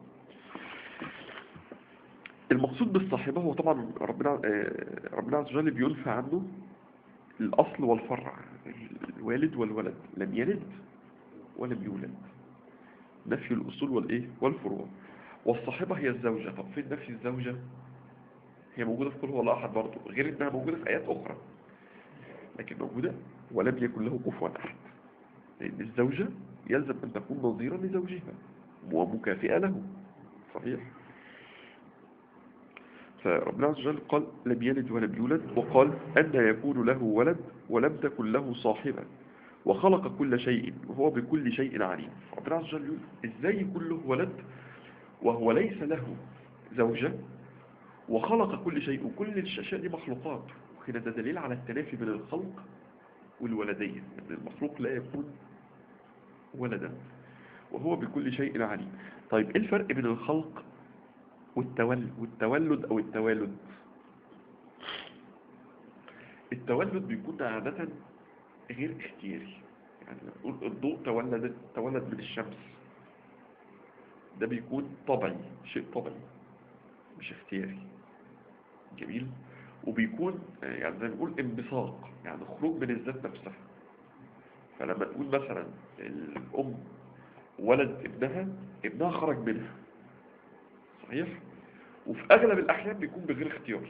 المقصود بالصاحبة هو طبعا ربنا آه، ربنا عز وجل بينفى عنه الأصل والفرع الوالد والولد لم يلد ولم يولد نفي الأصول والإيه والفروع والصاحبة هي الزوجة طب فين نفي الزوجة هي موجودة في كل هو الله أحد برضه غير إنها موجودة في آيات أخرى لكن موجودة ولم يكن له كفوا أحد لأن الزوجة يلزم أن تكون نظيرا لزوجها ومكافئة له صحيح فربنا عز وجل قال لم يلد ولم يولد وقال أن يكون له ولد ولم تكن له صاحبة وخلق كل شيء وهو بكل شيء عليم ربنا عز وجل يقول إزاي يكون له ولد وهو ليس له زوجة وخلق كل شيء وكل الأشياء دي مخلوقات وهنا ده دليل على التنافي بين الخلق والولدية أن المخلوق لا يكون ولدا وهو بكل شيء عليم طيب ايه الفرق بين الخلق والتولد والتولد او التوالد التولد بيكون عادة غير اختياري يعني لما نقول الضوء تولد تولد من الشمس ده بيكون طبيعي شيء طبيعي مش اختياري جميل وبيكون آه، يعني زي ما نقول انبثاق يعني خروج من الذات نفسها فلما نقول مثلا الأم ولد ابنها ابنها خرج منها صحيح وفي أغلب الأحيان بيكون بغير اختيار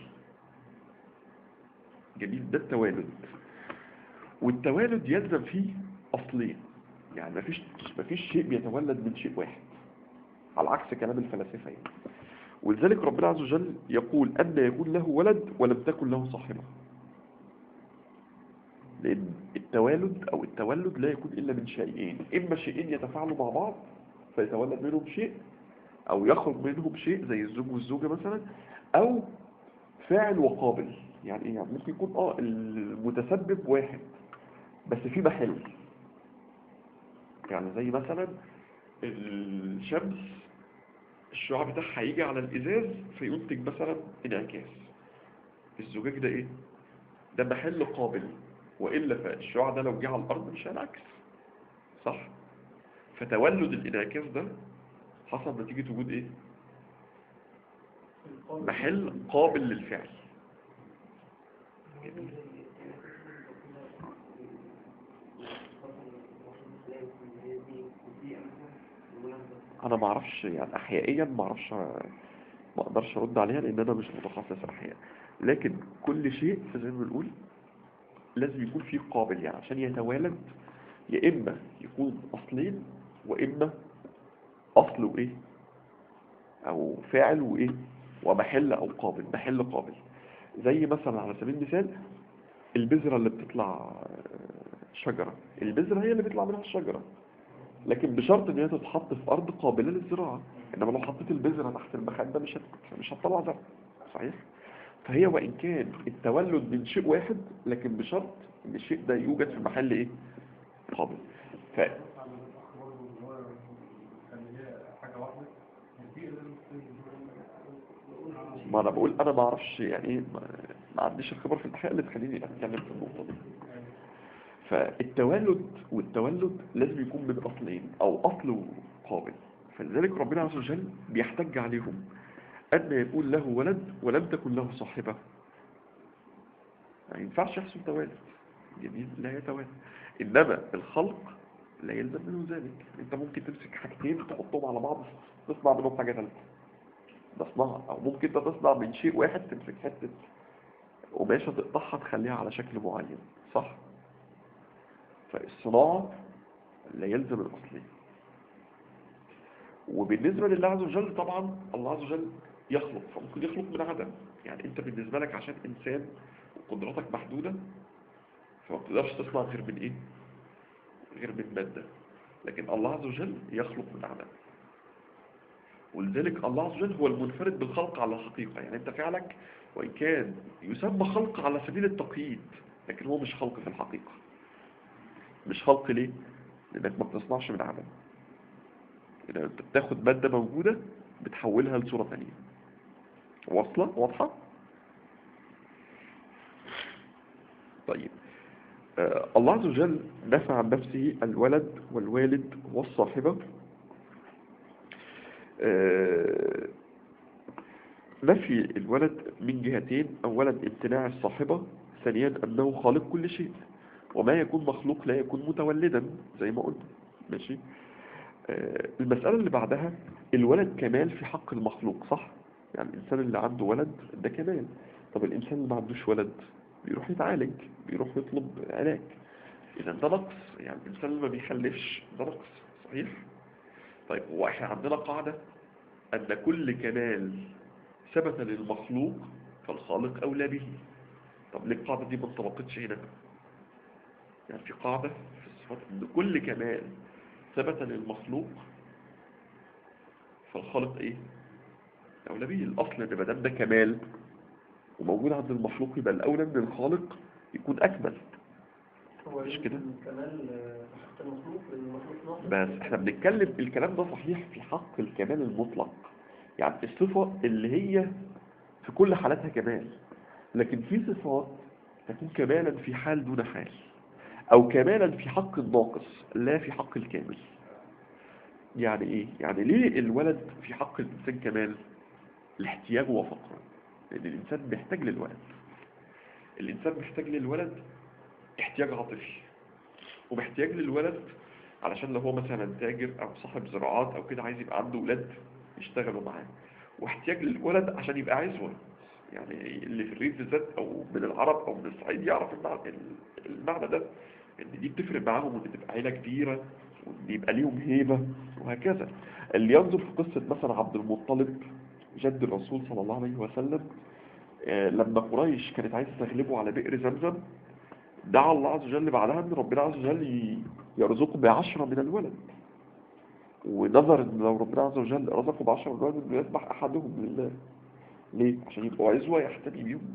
جميل ده التوالد والتوالد يلزم فيه أصلين يعني مفيش مفيش شيء بيتولد من شيء واحد على عكس كلام الفلاسفة يعني ولذلك ربنا عز وجل يقول أن يكون له ولد ولم تكن له صاحبة لأن التوالد أو التولد لا يكون إلا من شيئين إما شيئين يتفاعلوا مع بعض فيتولد منهم شيء أو يخرج منهم شيء زي الزوج والزوجة مثلا أو فاعل وقابل يعني إيه؟ يعني ممكن يكون آه المتسبب واحد بس في محل يعني زي مثلا الشمس الشعاع بتاعها هيجي على الإزاز فينتج مثلا انعكاس الزجاج ده إيه؟ ده محل قابل وإلا فالشعاع ده لو جه على الأرض مش هينعكس صح؟ فتولد الانعكاس ده حصل نتيجة وجود إيه؟ محل قابل للفعل جميل. انا ما اعرفش يعني احيائيا ما اعرفش ما اقدرش ارد عليها لان انا مش متخصص احياء لكن كل شيء زي ما بنقول لازم يكون فيه قابل يعني عشان يتوالد يا اما يكون اصلين واما اصل وايه او فاعل وايه ومحل او قابل محل قابل زي مثلا على سبيل المثال البذرة اللي بتطلع شجرة البذرة هي اللي بيطلع منها الشجرة لكن بشرط ان هي تتحط في ارض قابلة للزراعة انما لو حطيت البذرة تحت المخدة مش هت... مش هتطلع زرع صحيح فهي وان كان التولد من شيء واحد لكن بشرط ان الشيء ده يوجد في محل ايه قابل ف... ما انا بقول انا ما اعرفش يعني ايه ما, ما عنديش الخبره في الاحياء اللي تخليني اتكلم في النقطه دي فالتولد والتولد لازم يكون من اصلين او اصل قابل فلذلك ربنا عز وجل بيحتج عليهم ان يكون له ولد ولم تكن له صاحبه ما ينفعش يحصل توالد جميل لا يتوالد انما الخلق لا يلزم منه ذلك انت ممكن تمسك حاجتين تحطهم على بعض تصنع منهم حاجه ثالثه ده صناعة أو ممكن انت تصنع من شيء واحد تمسك حتة قماشة تقطعها تخليها على شكل معين صح؟ فالصناعة لا يلزم الأصلي وبالنسبة لله عز وجل طبعا الله عز وجل يخلق فممكن يخلق من عدم يعني انت بالنسبة لك عشان إنسان وقدراتك محدودة فما بتقدرش تصنع غير من ايه؟ غير من مادة لكن الله عز وجل يخلق من عدم ولذلك الله عز وجل هو المنفرد بالخلق على الحقيقة يعني انت فعلك وإن كان يسمى خلق على سبيل التقييد لكن هو مش خلق في الحقيقة مش خلق ليه؟ لأنك ما بتصنعش من عدم إذا انت بتاخد مادة موجودة بتحولها لصورة ثانية واصلة واضحة؟ طيب آه الله عز وجل نفى عن نفسه الولد والوالد والصاحبة آه نفي الولد من جهتين أولا امتناع الصاحبة ثانيا أنه خالق كل شيء وما يكون مخلوق لا يكون متولدا زي ما قلنا ماشي آه، المسألة اللي بعدها الولد كمال في حق المخلوق صح؟ يعني الإنسان اللي عنده ولد ده كمال طب الإنسان اللي ما عندوش ولد بيروح يتعالج بيروح يطلب علاج إذا ده نقص يعني الإنسان اللي ما بيخلفش ده نقص صحيح؟ طيب هو احنا عندنا قاعدة أن كل كمال ثبت للمخلوق فالخالق أولى به طب ليه القاعدة دي ما انطبقتش هنا؟ يعني في قاعدة في الصفات أن كل كمال ثبت للمخلوق فالخالق ايه اولى به الاصل ان ما دام ده كمال وموجود عند المخلوق يبقى الاولى ان الخالق يكون اكمل هو مش كده؟ يمكن كمان آه، حتى المخلوق لأن المخلوق ناقص بس احنا بنتكلم الكلام ده صحيح في حق الكمال المطلق يعني الصفة اللي هي في كل حالاتها كمال لكن في صفات تكون كمالا في حال دون حال او كمالا في حق الناقص لا في حق الكامل يعني ايه يعني ليه الولد في حق الانسان كمال الاحتياج وفقره لان الانسان محتاج للولد الانسان محتاج للولد احتياج عاطفي ومحتاج للولد علشان لو هو مثلا تاجر او صاحب زراعات او كده عايز يبقى عنده ولاد يشتغلوا معاه واحتياج للولد عشان يبقى عزوة يعني اللي في الريف بالذات او من العرب او من الصعيد يعرف المعنى, المعنى ده ان دي بتفرق معاهم وان تبقى عيلة كبيرة وان يبقى ليهم هيبة وهكذا اللي ينظر في قصة مثلا عبد المطلب جد الرسول صلى الله عليه وسلم آه، لما قريش كانت عايزة تغلبه على بئر زمزم دعا الله عز وجل بعدها ان ربنا عز وجل ي- يرزقه بعشرة من الولد ونظر ان لو ربنا عز وجل رزقه بعشرة من الولد انه يذبح احدهم لله ليه؟ عشان يبقوا عزوة يحتمي بيهم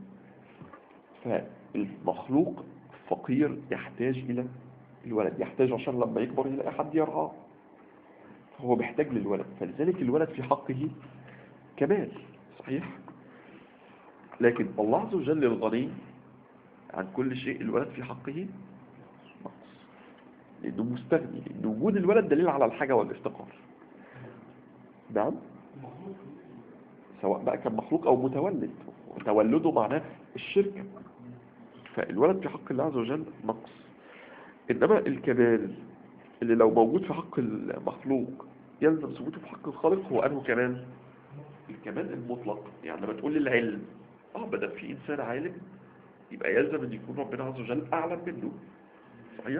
فالمخلوق فقير يحتاج الى الولد يحتاج عشان لما يكبر يلاقي حد يرعاه فهو محتاج للولد فلذلك الولد في حقه كمال صحيح لكن الله عز وجل الغني عن كل شيء الولد في حقه نقص لأنه مستغني لأن وجود الولد دليل على الحاجة والافتقار نعم سواء بقى كان مخلوق أو متولد وتولده معناه الشرك فالولد في حق الله عز وجل نقص إنما الكمال اللي لو موجود في حق المخلوق يلزم ثبوته في حق الخالق هو أنه كمال الكمال المطلق يعني لما تقول لي العلم اه بدل في إنسان عالم يبقى يلزم أن يكون ربنا عز وجل أعلم منه صحيح؟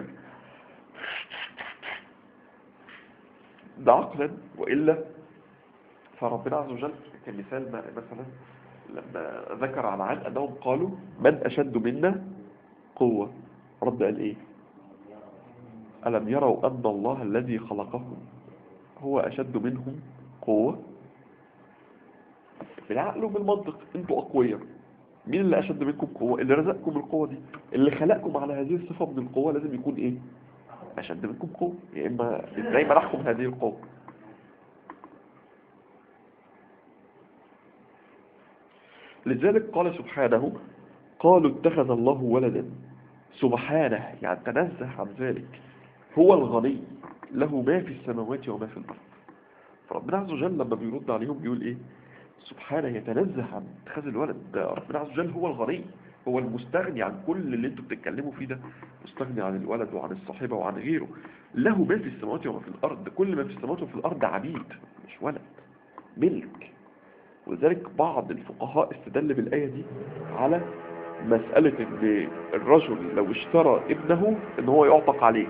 ده عقلا وإلا فربنا عز وجل كمثال ما مثلا لما ذكر على عاد أنهم قالوا من أشد منا قوة رد قال إيه ألم يروا أن الله الذي خلقهم هو أشد منهم قوة بالعقل وبالمنطق انتوا أقوياء مين اللي أشد منكم قوة اللي رزقكم القوة دي اللي خلقكم على هذه الصفة من القوة لازم يكون إيه أشد منكم قوة يا إما إزاي منحكم هذه القوة لذلك قال سبحانه قالوا اتخذ الله ولدا سبحانه يعني تنزه عن ذلك هو الغني له ما في السماوات وما في الأرض فربنا عز وجل لما بيرد عليهم بيقول ايه سبحانه يتنزه عن اتخاذ الولد ده ربنا عز وجل هو الغني هو المستغني عن كل اللي انتوا بتتكلموا فيه ده مستغني عن الولد وعن الصاحبة وعن غيره له ما في السماوات وما في الأرض كل ما في السماوات وفي الأرض عبيد مش ولد ملك ولذلك بعض الفقهاء استدل بالآية دي على مسألة ان الرجل لو اشترى ابنه ان هو يعتق عليه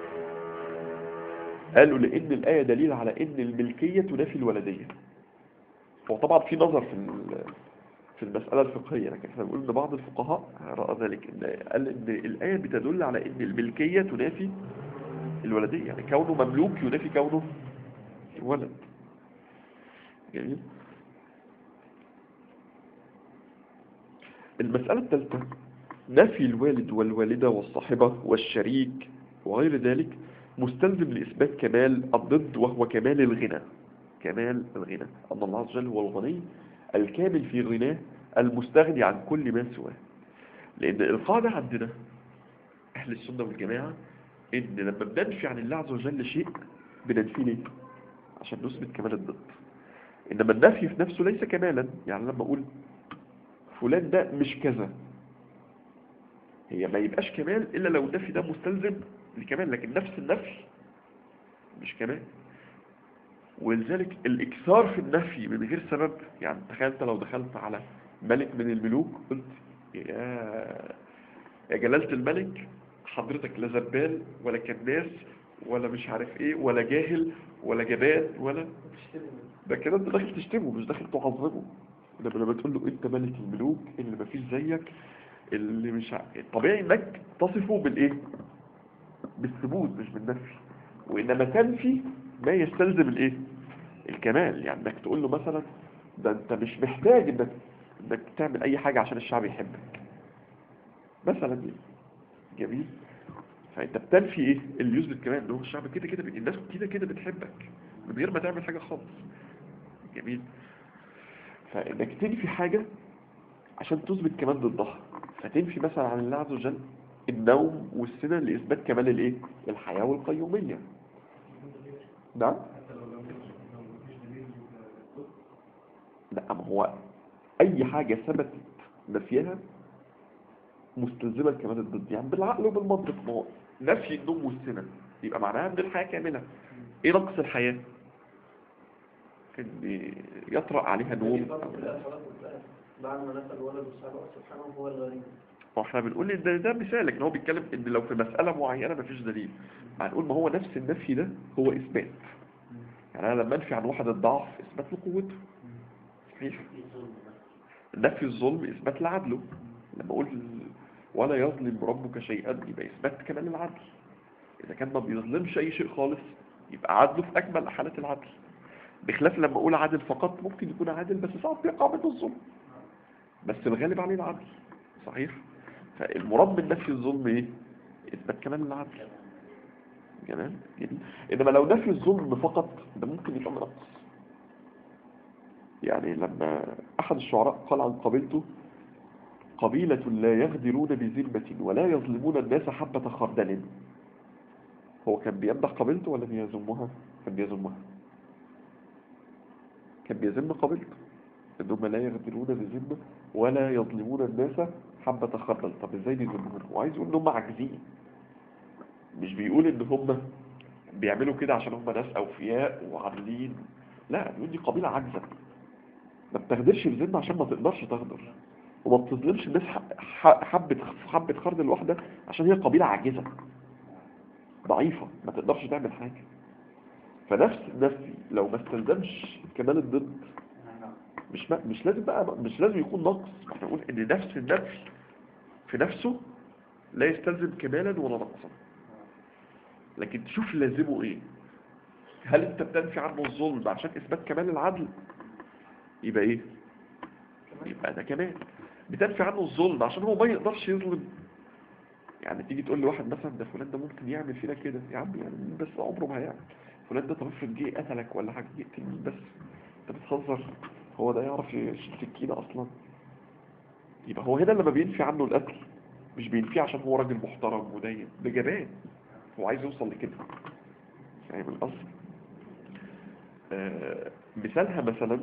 قالوا لان الآية دليل على ان الملكية تنافي الولدية هو طبعا في نظر في ال- في المسألة الفقهية لكن احنا بنقول ان بعض الفقهاء رأى ذلك ان قال ان الآية بتدل على ان الملكية تنافي الولدية يعني كونه مملوك ينافي كونه ولد جميل المسألة الثالثة نفي الوالد والوالدة والصاحبة والشريك وغير ذلك مستلزم لإثبات كمال الضد وهو كمال الغنى كمال الغنى أن الله عز وجل هو الغني الكامل في غناه المستغني عن كل ما سواه لأن القاعدة عندنا أهل السنة والجماعة إن لما بننفي عن الله عز وجل شيء بننفيه ليه؟ عشان نثبت كمال الضد إنما النفي في نفسه ليس كمالا يعني لما أقول فلان ده مش كذا هي ما يبقاش كمال إلا لو النفي ده مستلزم لكمال لكن نفس النفي مش كمال ولذلك الإكثار في النفي من غير سبب يعني تخيل انت لو دخلت على ملك من الملوك قلت يا يا جلالة الملك حضرتك لا زبال ولا كناس ولا مش عارف ايه ولا جاهل ولا جبان ولا ده كده انت داخل تشتمه مش داخل تعظمه انما لما تقول له انت ملك الملوك اللي مفيش زيك اللي مش ع... طبيعي انك تصفه بالايه بالثبوت مش بالنفي وانما تنفي ما يستلزم الايه الكمال يعني انك تقول له مثلا ده انت مش محتاج انك انك تعمل اي حاجة عشان الشعب يحبك مثلا يعني. جميل فانت بتنفي ايه اللي يثبت كمان ان هو الشعب كده كده بي- الناس كده كده بتحبك من غير ما تعمل حاجة خالص جميل فانك تنفي حاجة عشان تثبت كمان ضدها فتنفي مثلا عن الله عز وجل النوم والسنة لإثبات كمال الايه الحياة والقيومية نعم لا ما هو اي حاجة ثبتت نفيها مستلزمة كمان الضد يعني بالعقل وبالمنطق ما هو نفي النوم والسنة يبقى معناها ان الحياة كاملة ايه نقص الحياة ان يطرأ عليها نوم بعد ما نسأل الولد وسأله سبحانه هو الغني واحنا بنقول ان ده, ده مثال لكن هو بيتكلم ان لو في مسألة معينة مفيش دليل هنقول ما هو نفس النفي ده هو اثبات يعني انا لما انفي عن واحد الضعف اثبات لقوته صحيح نفي الظلم اثبات لعدله لما اقول ولا يظلم ربك شيئا يبقى اثبات كمال العدل اذا كان ما بيظلمش اي شيء خالص يبقى عدله في اكمل حالات العدل بخلاف لما اقول عادل فقط ممكن يكون عادل بس ساعات بيقع منه الظلم بس الغالب عليه العدل صحيح فالمراد من نفي الظلم ايه اثبات كمال العدل جميل جميل انما لو نفي الظلم فقط ده ممكن يبقى منقص يعني لما احد الشعراء قال عن قبيلته قبيلة لا يغدرون بذمة ولا يظلمون الناس حبة خردل هو كان بيمدح قبيلته ولا بيذمها كان بيذمها كان بيذم قبيلته انهم لا يغدرون بذمة ولا يظلمون الناس حبة خردل طب ازاي بيذمهم هو عايز يقول ان هم عاجزين مش بيقول ان هم بيعملوا كده عشان هم ناس اوفياء وعادلين لا بيقول دي قبيلة عاجزة ما بتغدرش بذمة عشان ما تقدرش تغدر وما بتظلمش الناس ح- ح- حبة حبة خردل واحدة عشان هي قبيلة عاجزة ضعيفة ما تقدرش تعمل حاجة فنفس النفي لو ما استلزمش كمال الضد مش ما مش لازم بقى مش لازم يكون نقص احنا نقول ان نفس النفي في نفسه لا يستلزم كمالا ولا نقصا لكن تشوف لازمه ايه هل انت بتنفي عنه الظلم عشان اثبات كمال العدل يبقى ايه يبقى ده كمان بتنفي عنه الظلم عشان هو ما يقدرش يظلم يعني تيجي تقول لواحد مثلا ده فلان ده ممكن يعمل فينا كده يا عم يعني مين بس عمره ما هيعمل فلان ده طب افرض جه قتلك ولا حاجه يقتل مين بس انت بتهزر هو ده يعرف يشيل سكينه اصلا يبقى هو هنا لما بينفي عنه القتل مش بينفي عشان هو راجل محترم ودين ده جبان هو عايز يوصل لكده فاهم القصد آه مثالها مثلا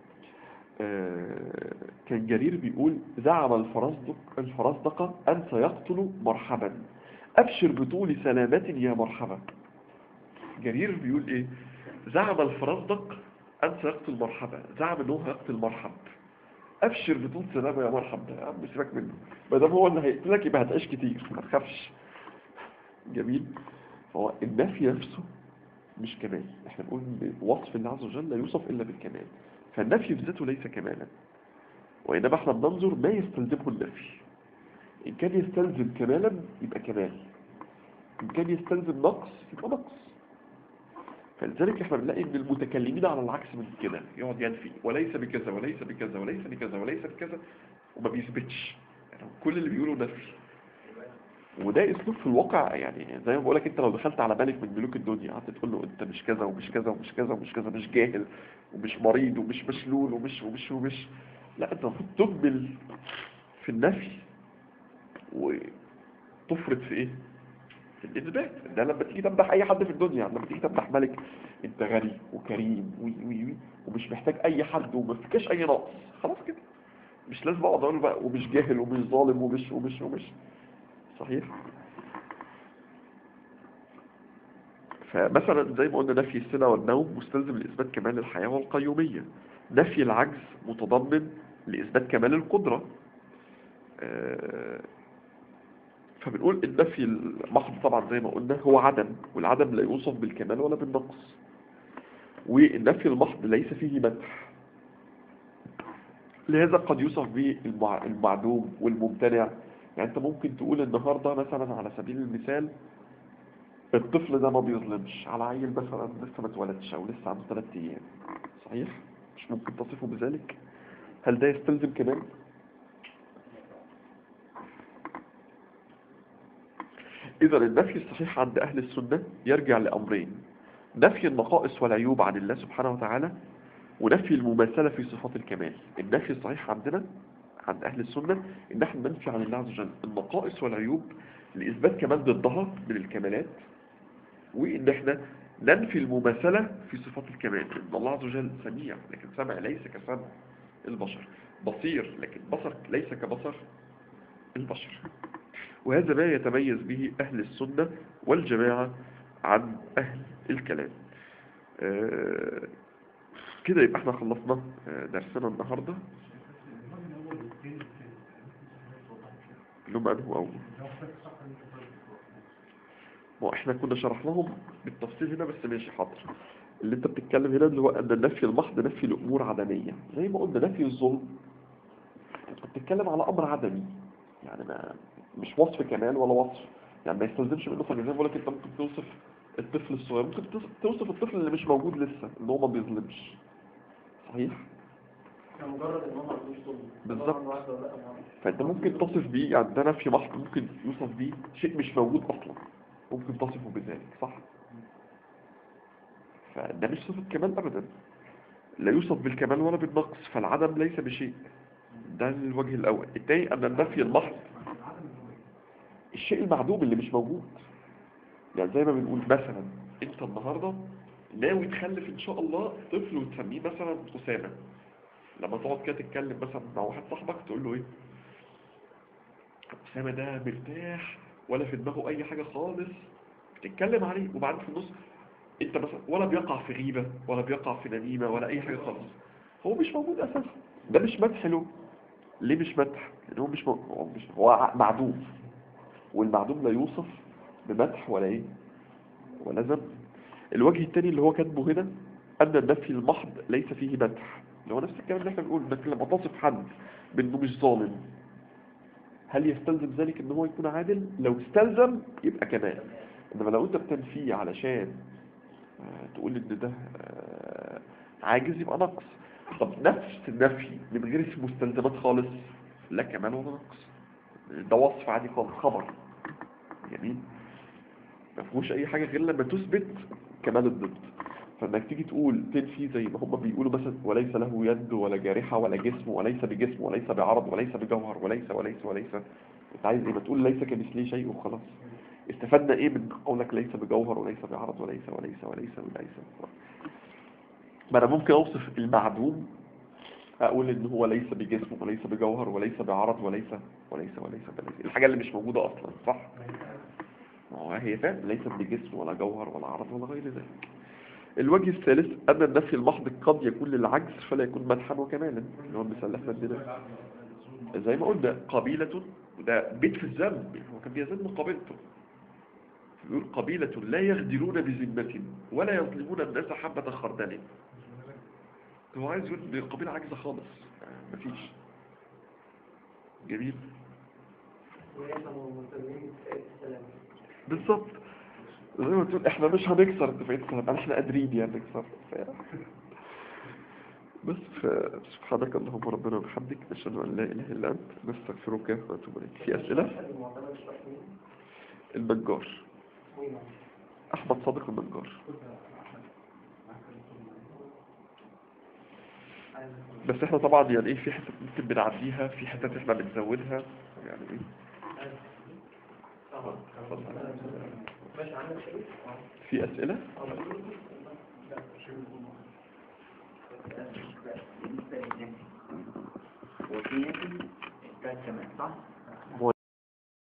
آه كان جرير بيقول زعم الفرزدق الفرزدقة أن سيقتل مرحبا أبشر بطول سلامة يا مرحبا جرير بيقول إيه زعم الفرزدق أن سيقتل مرحبا زعم أنه هيقتل مرحب أبشر بطول سلامة يا مرحب ده يا عم سيبك منه ما دام هو اللي هيقتلك يبقى هتعيش كتير ما تخافش جميل فهو النفي نفسه مش كمال احنا بنقول ان وصف الله عز وجل لا يوصف الا بالكمال فالنفي بذاته ليس كمالا وانما احنا بننظر ما يستلزمه النفي ان كان يستلزم كمالا يبقى كمال ان كان يستلزم نقص يبقى نقص فلذلك احنا بنلاقي ان المتكلمين على العكس من كده يقعد ينفي وليس بكذا وليس بكذا وليس بكذا وليس بكذا وما بيثبتش يعني كل اللي بيقولوا نفي وده اسلوب في الواقع يعني زي ما بقولك انت لو دخلت على ملك من ملوك الدنيا قعدت تقول له انت مش كذا ومش كذا ومش كذا ومش كذا مش جاهل ومش مريض ومش مشلول ومش ومش ومش لا انت المفروض تقبل في النفي وتفرط في ايه في الاثبات ده لما تيجي تمدح اي حد في الدنيا يعني لما تيجي تمدح ملك انت غني وكريم وي وي وي ومش محتاج اي حد وما فيكاش اي نقص خلاص كده مش لازم اقعد اقول بقى ومش جاهل ومش ظالم ومش ومش ومش صحيح فمثلا زي ما قلنا نفي السنة والنوم مستلزم لإثبات كمال الحياة والقيومية نفي العجز متضمن لإثبات كمال القدرة آه، فبنقول النفي المحض طبعا زي ما قلنا هو عدم والعدم لا يوصف بالكمال ولا بالنقص والنفي المحض ليس فيه مدح لهذا قد يوصف به المع- المعدوم والممتنع يعني انت ممكن تقول النهارده مثلا على سبيل المثال الطفل ده ما بيظلمش على عيل مثلا لسه ما اتولدش او لسه عنده ثلاث ايام صحيح مش ممكن تصفه بذلك هل ده يستلزم كمال إذا النفي الصحيح عند أهل السنة يرجع لأمرين نفي النقائص والعيوب عن الله سبحانه وتعالى ونفي المماثلة في صفات الكمال النفي الصحيح عندنا عند أهل السنة إن احنا ننفي عن الله عز وجل النقائص والعيوب لإثبات كمال ضدها من الكمالات وإن احنا ننفي المماثلة في صفات الكمال إن الله عز وجل سميع لكن سمع ليس كسمع البشر بصير لكن بصر ليس كبصر البشر وهذا ما يتميز به أهل السنة والجماعة عن أهل الكلام آه، كده يبقى احنا خلصنا آه، درسنا النهاردة اللي هم أنه أول ما احنا كنا شرحناهم بالتفصيل هنا بس ماشي حاضر اللي انت بتتكلم هنا اللي هو ان النفي المحض نفي الامور عدميه زي ما قلنا نفي الظلم انت بتتكلم على امر عدمي يعني ما مش وصف كمال ولا وصف يعني ما يستلزمش منه حاجه زي ما بقول لك انت ممكن توصف الطفل الصغير ممكن توصف- توصف الطفل اللي مش موجود لسه اللي هو ما بيظلمش صحيح يعني مجرد ان هم ما عندوش ظلم بالظبط. طبعاً واحد ولا لا يعني. فانت ممكن تصف بيه يعني ده نفي محض ممكن يوصف بيه شيء مش موجود اصلا ممكن تصفه بذلك صح فده مش صفة كمال ابدا لا يوصف بالكمال ولا بالنقص فالعدم ليس بشيء ده الوجه الاول الثاني ان النفي المحض الشيء المعدوم اللي مش موجود يعني زي ما بنقول مثلا انت النهارده ناوي تخلف ان شاء الله طفل وتسميه مثلا اسامه لما تقعد كده تتكلم مثلا مع واحد صاحبك تقول له ايه أسامة ده مرتاح ولا في دماغه أي حاجة خالص بتتكلم عليه وبعدين في النص أنت مثلا ولا بيقع في غيبة ولا بيقع في نميمة ولا أي حاجة خالص هو مش موجود أساسا ده مش مدح له ليه مش مدح؟ لأن هو مش مو... هو, مش... هو ع- معدوم والمعدوم لا يوصف بمدح ولا إيه ولا ذم الوجه الثاني اللي هو كاتبه هنا أن النفي المحض ليس فيه مدح اللي هو نفس الكلام اللي احنا بنقول انك لما تصف حد بانه مش ظالم هل يستلزم ذلك ان هو يكون عادل لو استلزم يبقى كمال انما لو انت بتنفيه علشان آه، تقول ان ده آه، عاجز يبقى نقص طب نفس النفي من غير مستلزمات خالص لا كمال ولا نقص ده وصف عادي خالص خبر جميل ما فيهوش اي حاجه غير لما تثبت كمال الضد فانك تيجي تقول تنفي زي ما هم بيقولوا مثلا وليس له يد ولا جارحه ولا جسم وليس بجسم وليس بعرض وليس بجوهر وليس وليس وليس انت عايز ايه ما تقول ليس كمثله شيء وخلاص استفدنا ايه من قولك ليس بجوهر وليس بعرض وليس وليس وليس وليس ما انا ممكن اوصف المعدوم اقول ان هو ليس بجسم وليس بجوهر وليس بعرض وليس وليس وليس وليس الحاجه اللي مش موجوده اصلا صح ما هو هي فعلا ليست بجسم ولا جوهر ولا عرض ولا غير ذلك الوجه الثالث أن النفي المحض قد يكون للعجز فلا يكون مدحا وكمالا اللي هو المثال اللي احنا اديناه زي ما قلنا قبيلة وده بيت في الذنب هو كان بيذم قبيلته يقول قبيلة لا يغدرون بذمة ولا يظلمون الناس حبة خردل هو عايز يقول ان القبيلة عاجزة خالص آه، مفيش جميل ويفهموا الملتزمين باتفاقية السلام بالظبط زي ما تقول احنا مش هنكسر اتفاقية السلام احنا قادرين يعني نكسر ف... بس ف- سبحانك اللهم ربنا وبحمدك نشهد ان لا اله الا انت نستغفرك ونتوب اليك في اسئله المعتمد الشرعي المنجار وين احمد صادق المنجار بس احنا طبعا يعني ايه في حتت ممكن بنعديها في حتت احنا بنزودها يعني ايه اتفضل. ماشي عندك شيء؟ في اسئله بالنسبة للنفي وفي نفي إثبات كمان صح؟